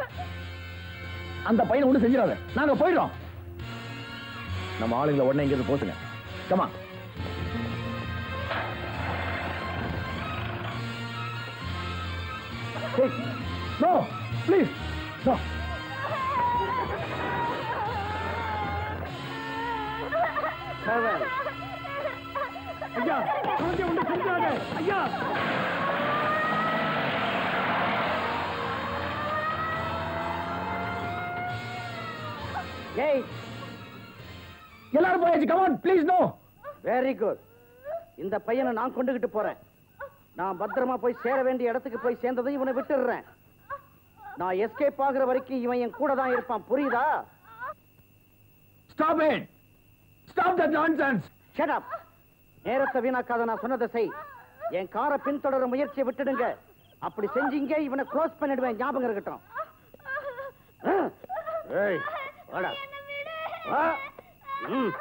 அந்த பையனை ஒண்ணு செஞ்சிடாத நாங்க போயிடுறோம் நம்ம ஆளுங்களை உடனே இங்க இருந்து போசுங்க கமா நோ ப்ளீஸ் நோ செவன் ஐயா குழந்தை ஒண்ணு செஞ்சாத ஐயா எயிட் எல்லாரும் போயாச்சு come on please no very good இந்த பையனை நான் கொண்டுகிட்டு போறேன் நான் பத்திரமா போய் சேர வேண்டிய இடத்துக்கு போய் சேர்ந்ததும் இவனை விட்டுடுறேன் நான் எஸ்கேப் ஆகுற வரைக்கும் இவன் என் கூட தான் இருப்பான் புரியுதா stop it stop that nonsense shut up நேரத்தை வீணாக்காத நான் சொன்னதை செய் என் காரை பின்தொடர முயற்சியை விட்டுடுங்க அப்படி செஞ்சீங்க இவனை க்ளோஸ் பண்ணிடுவேன் ஞாபகம் இருக்கட்டும் ஆ. ஏய் வாடா வா ம்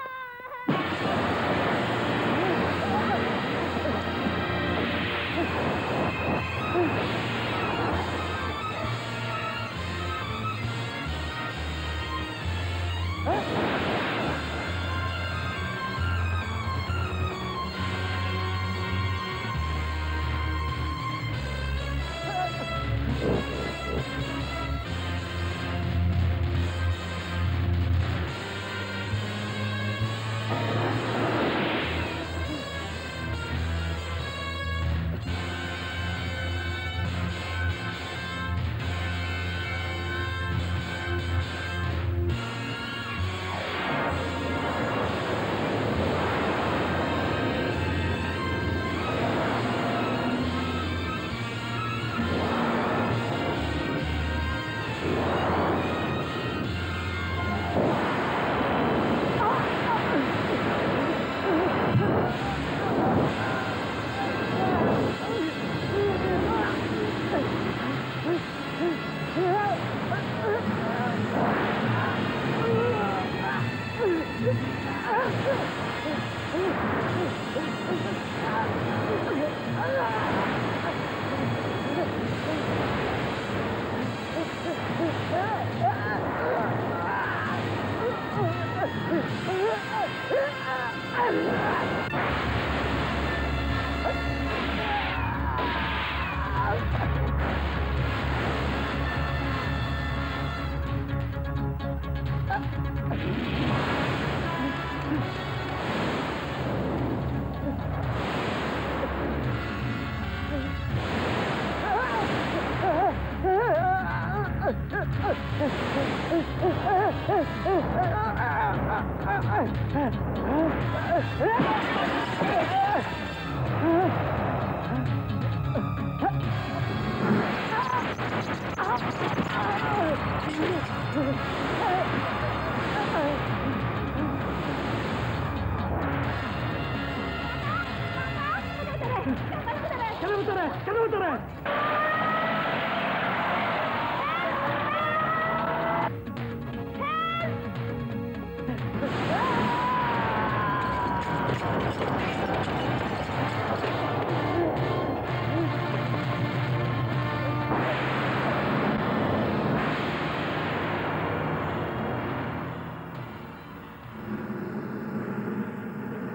கதவு தர கதவு தர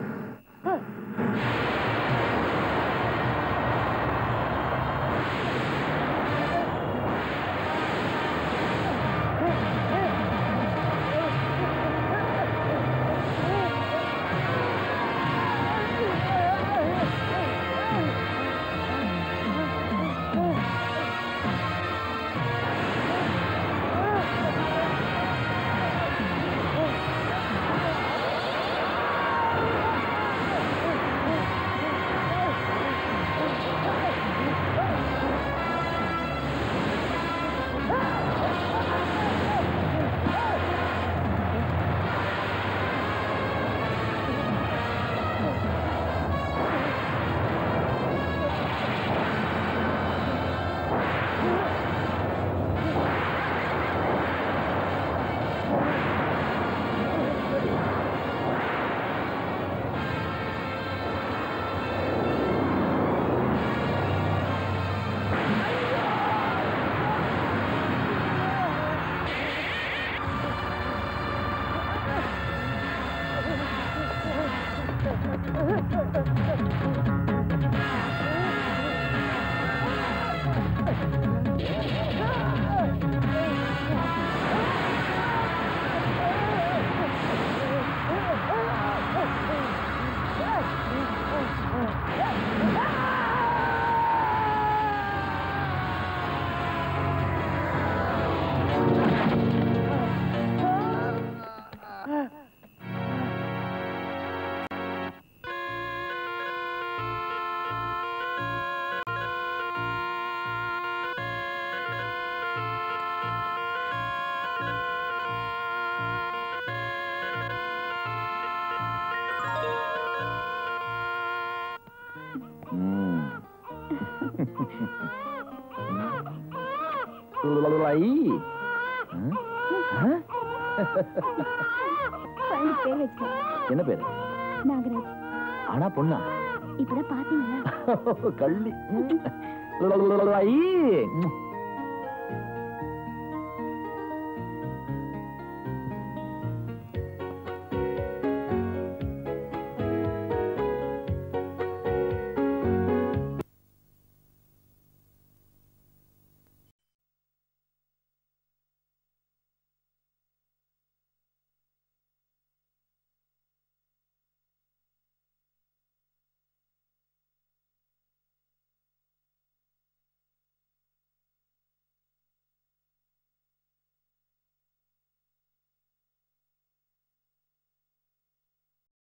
ஆ குழந்தைக்கு பேர் வச்சிட்டேன் என்ன பேரு நாகராஜ் ஆனா பொண்ணா இப்பதான் பாத்தீங்களா கள்ளி ஐ.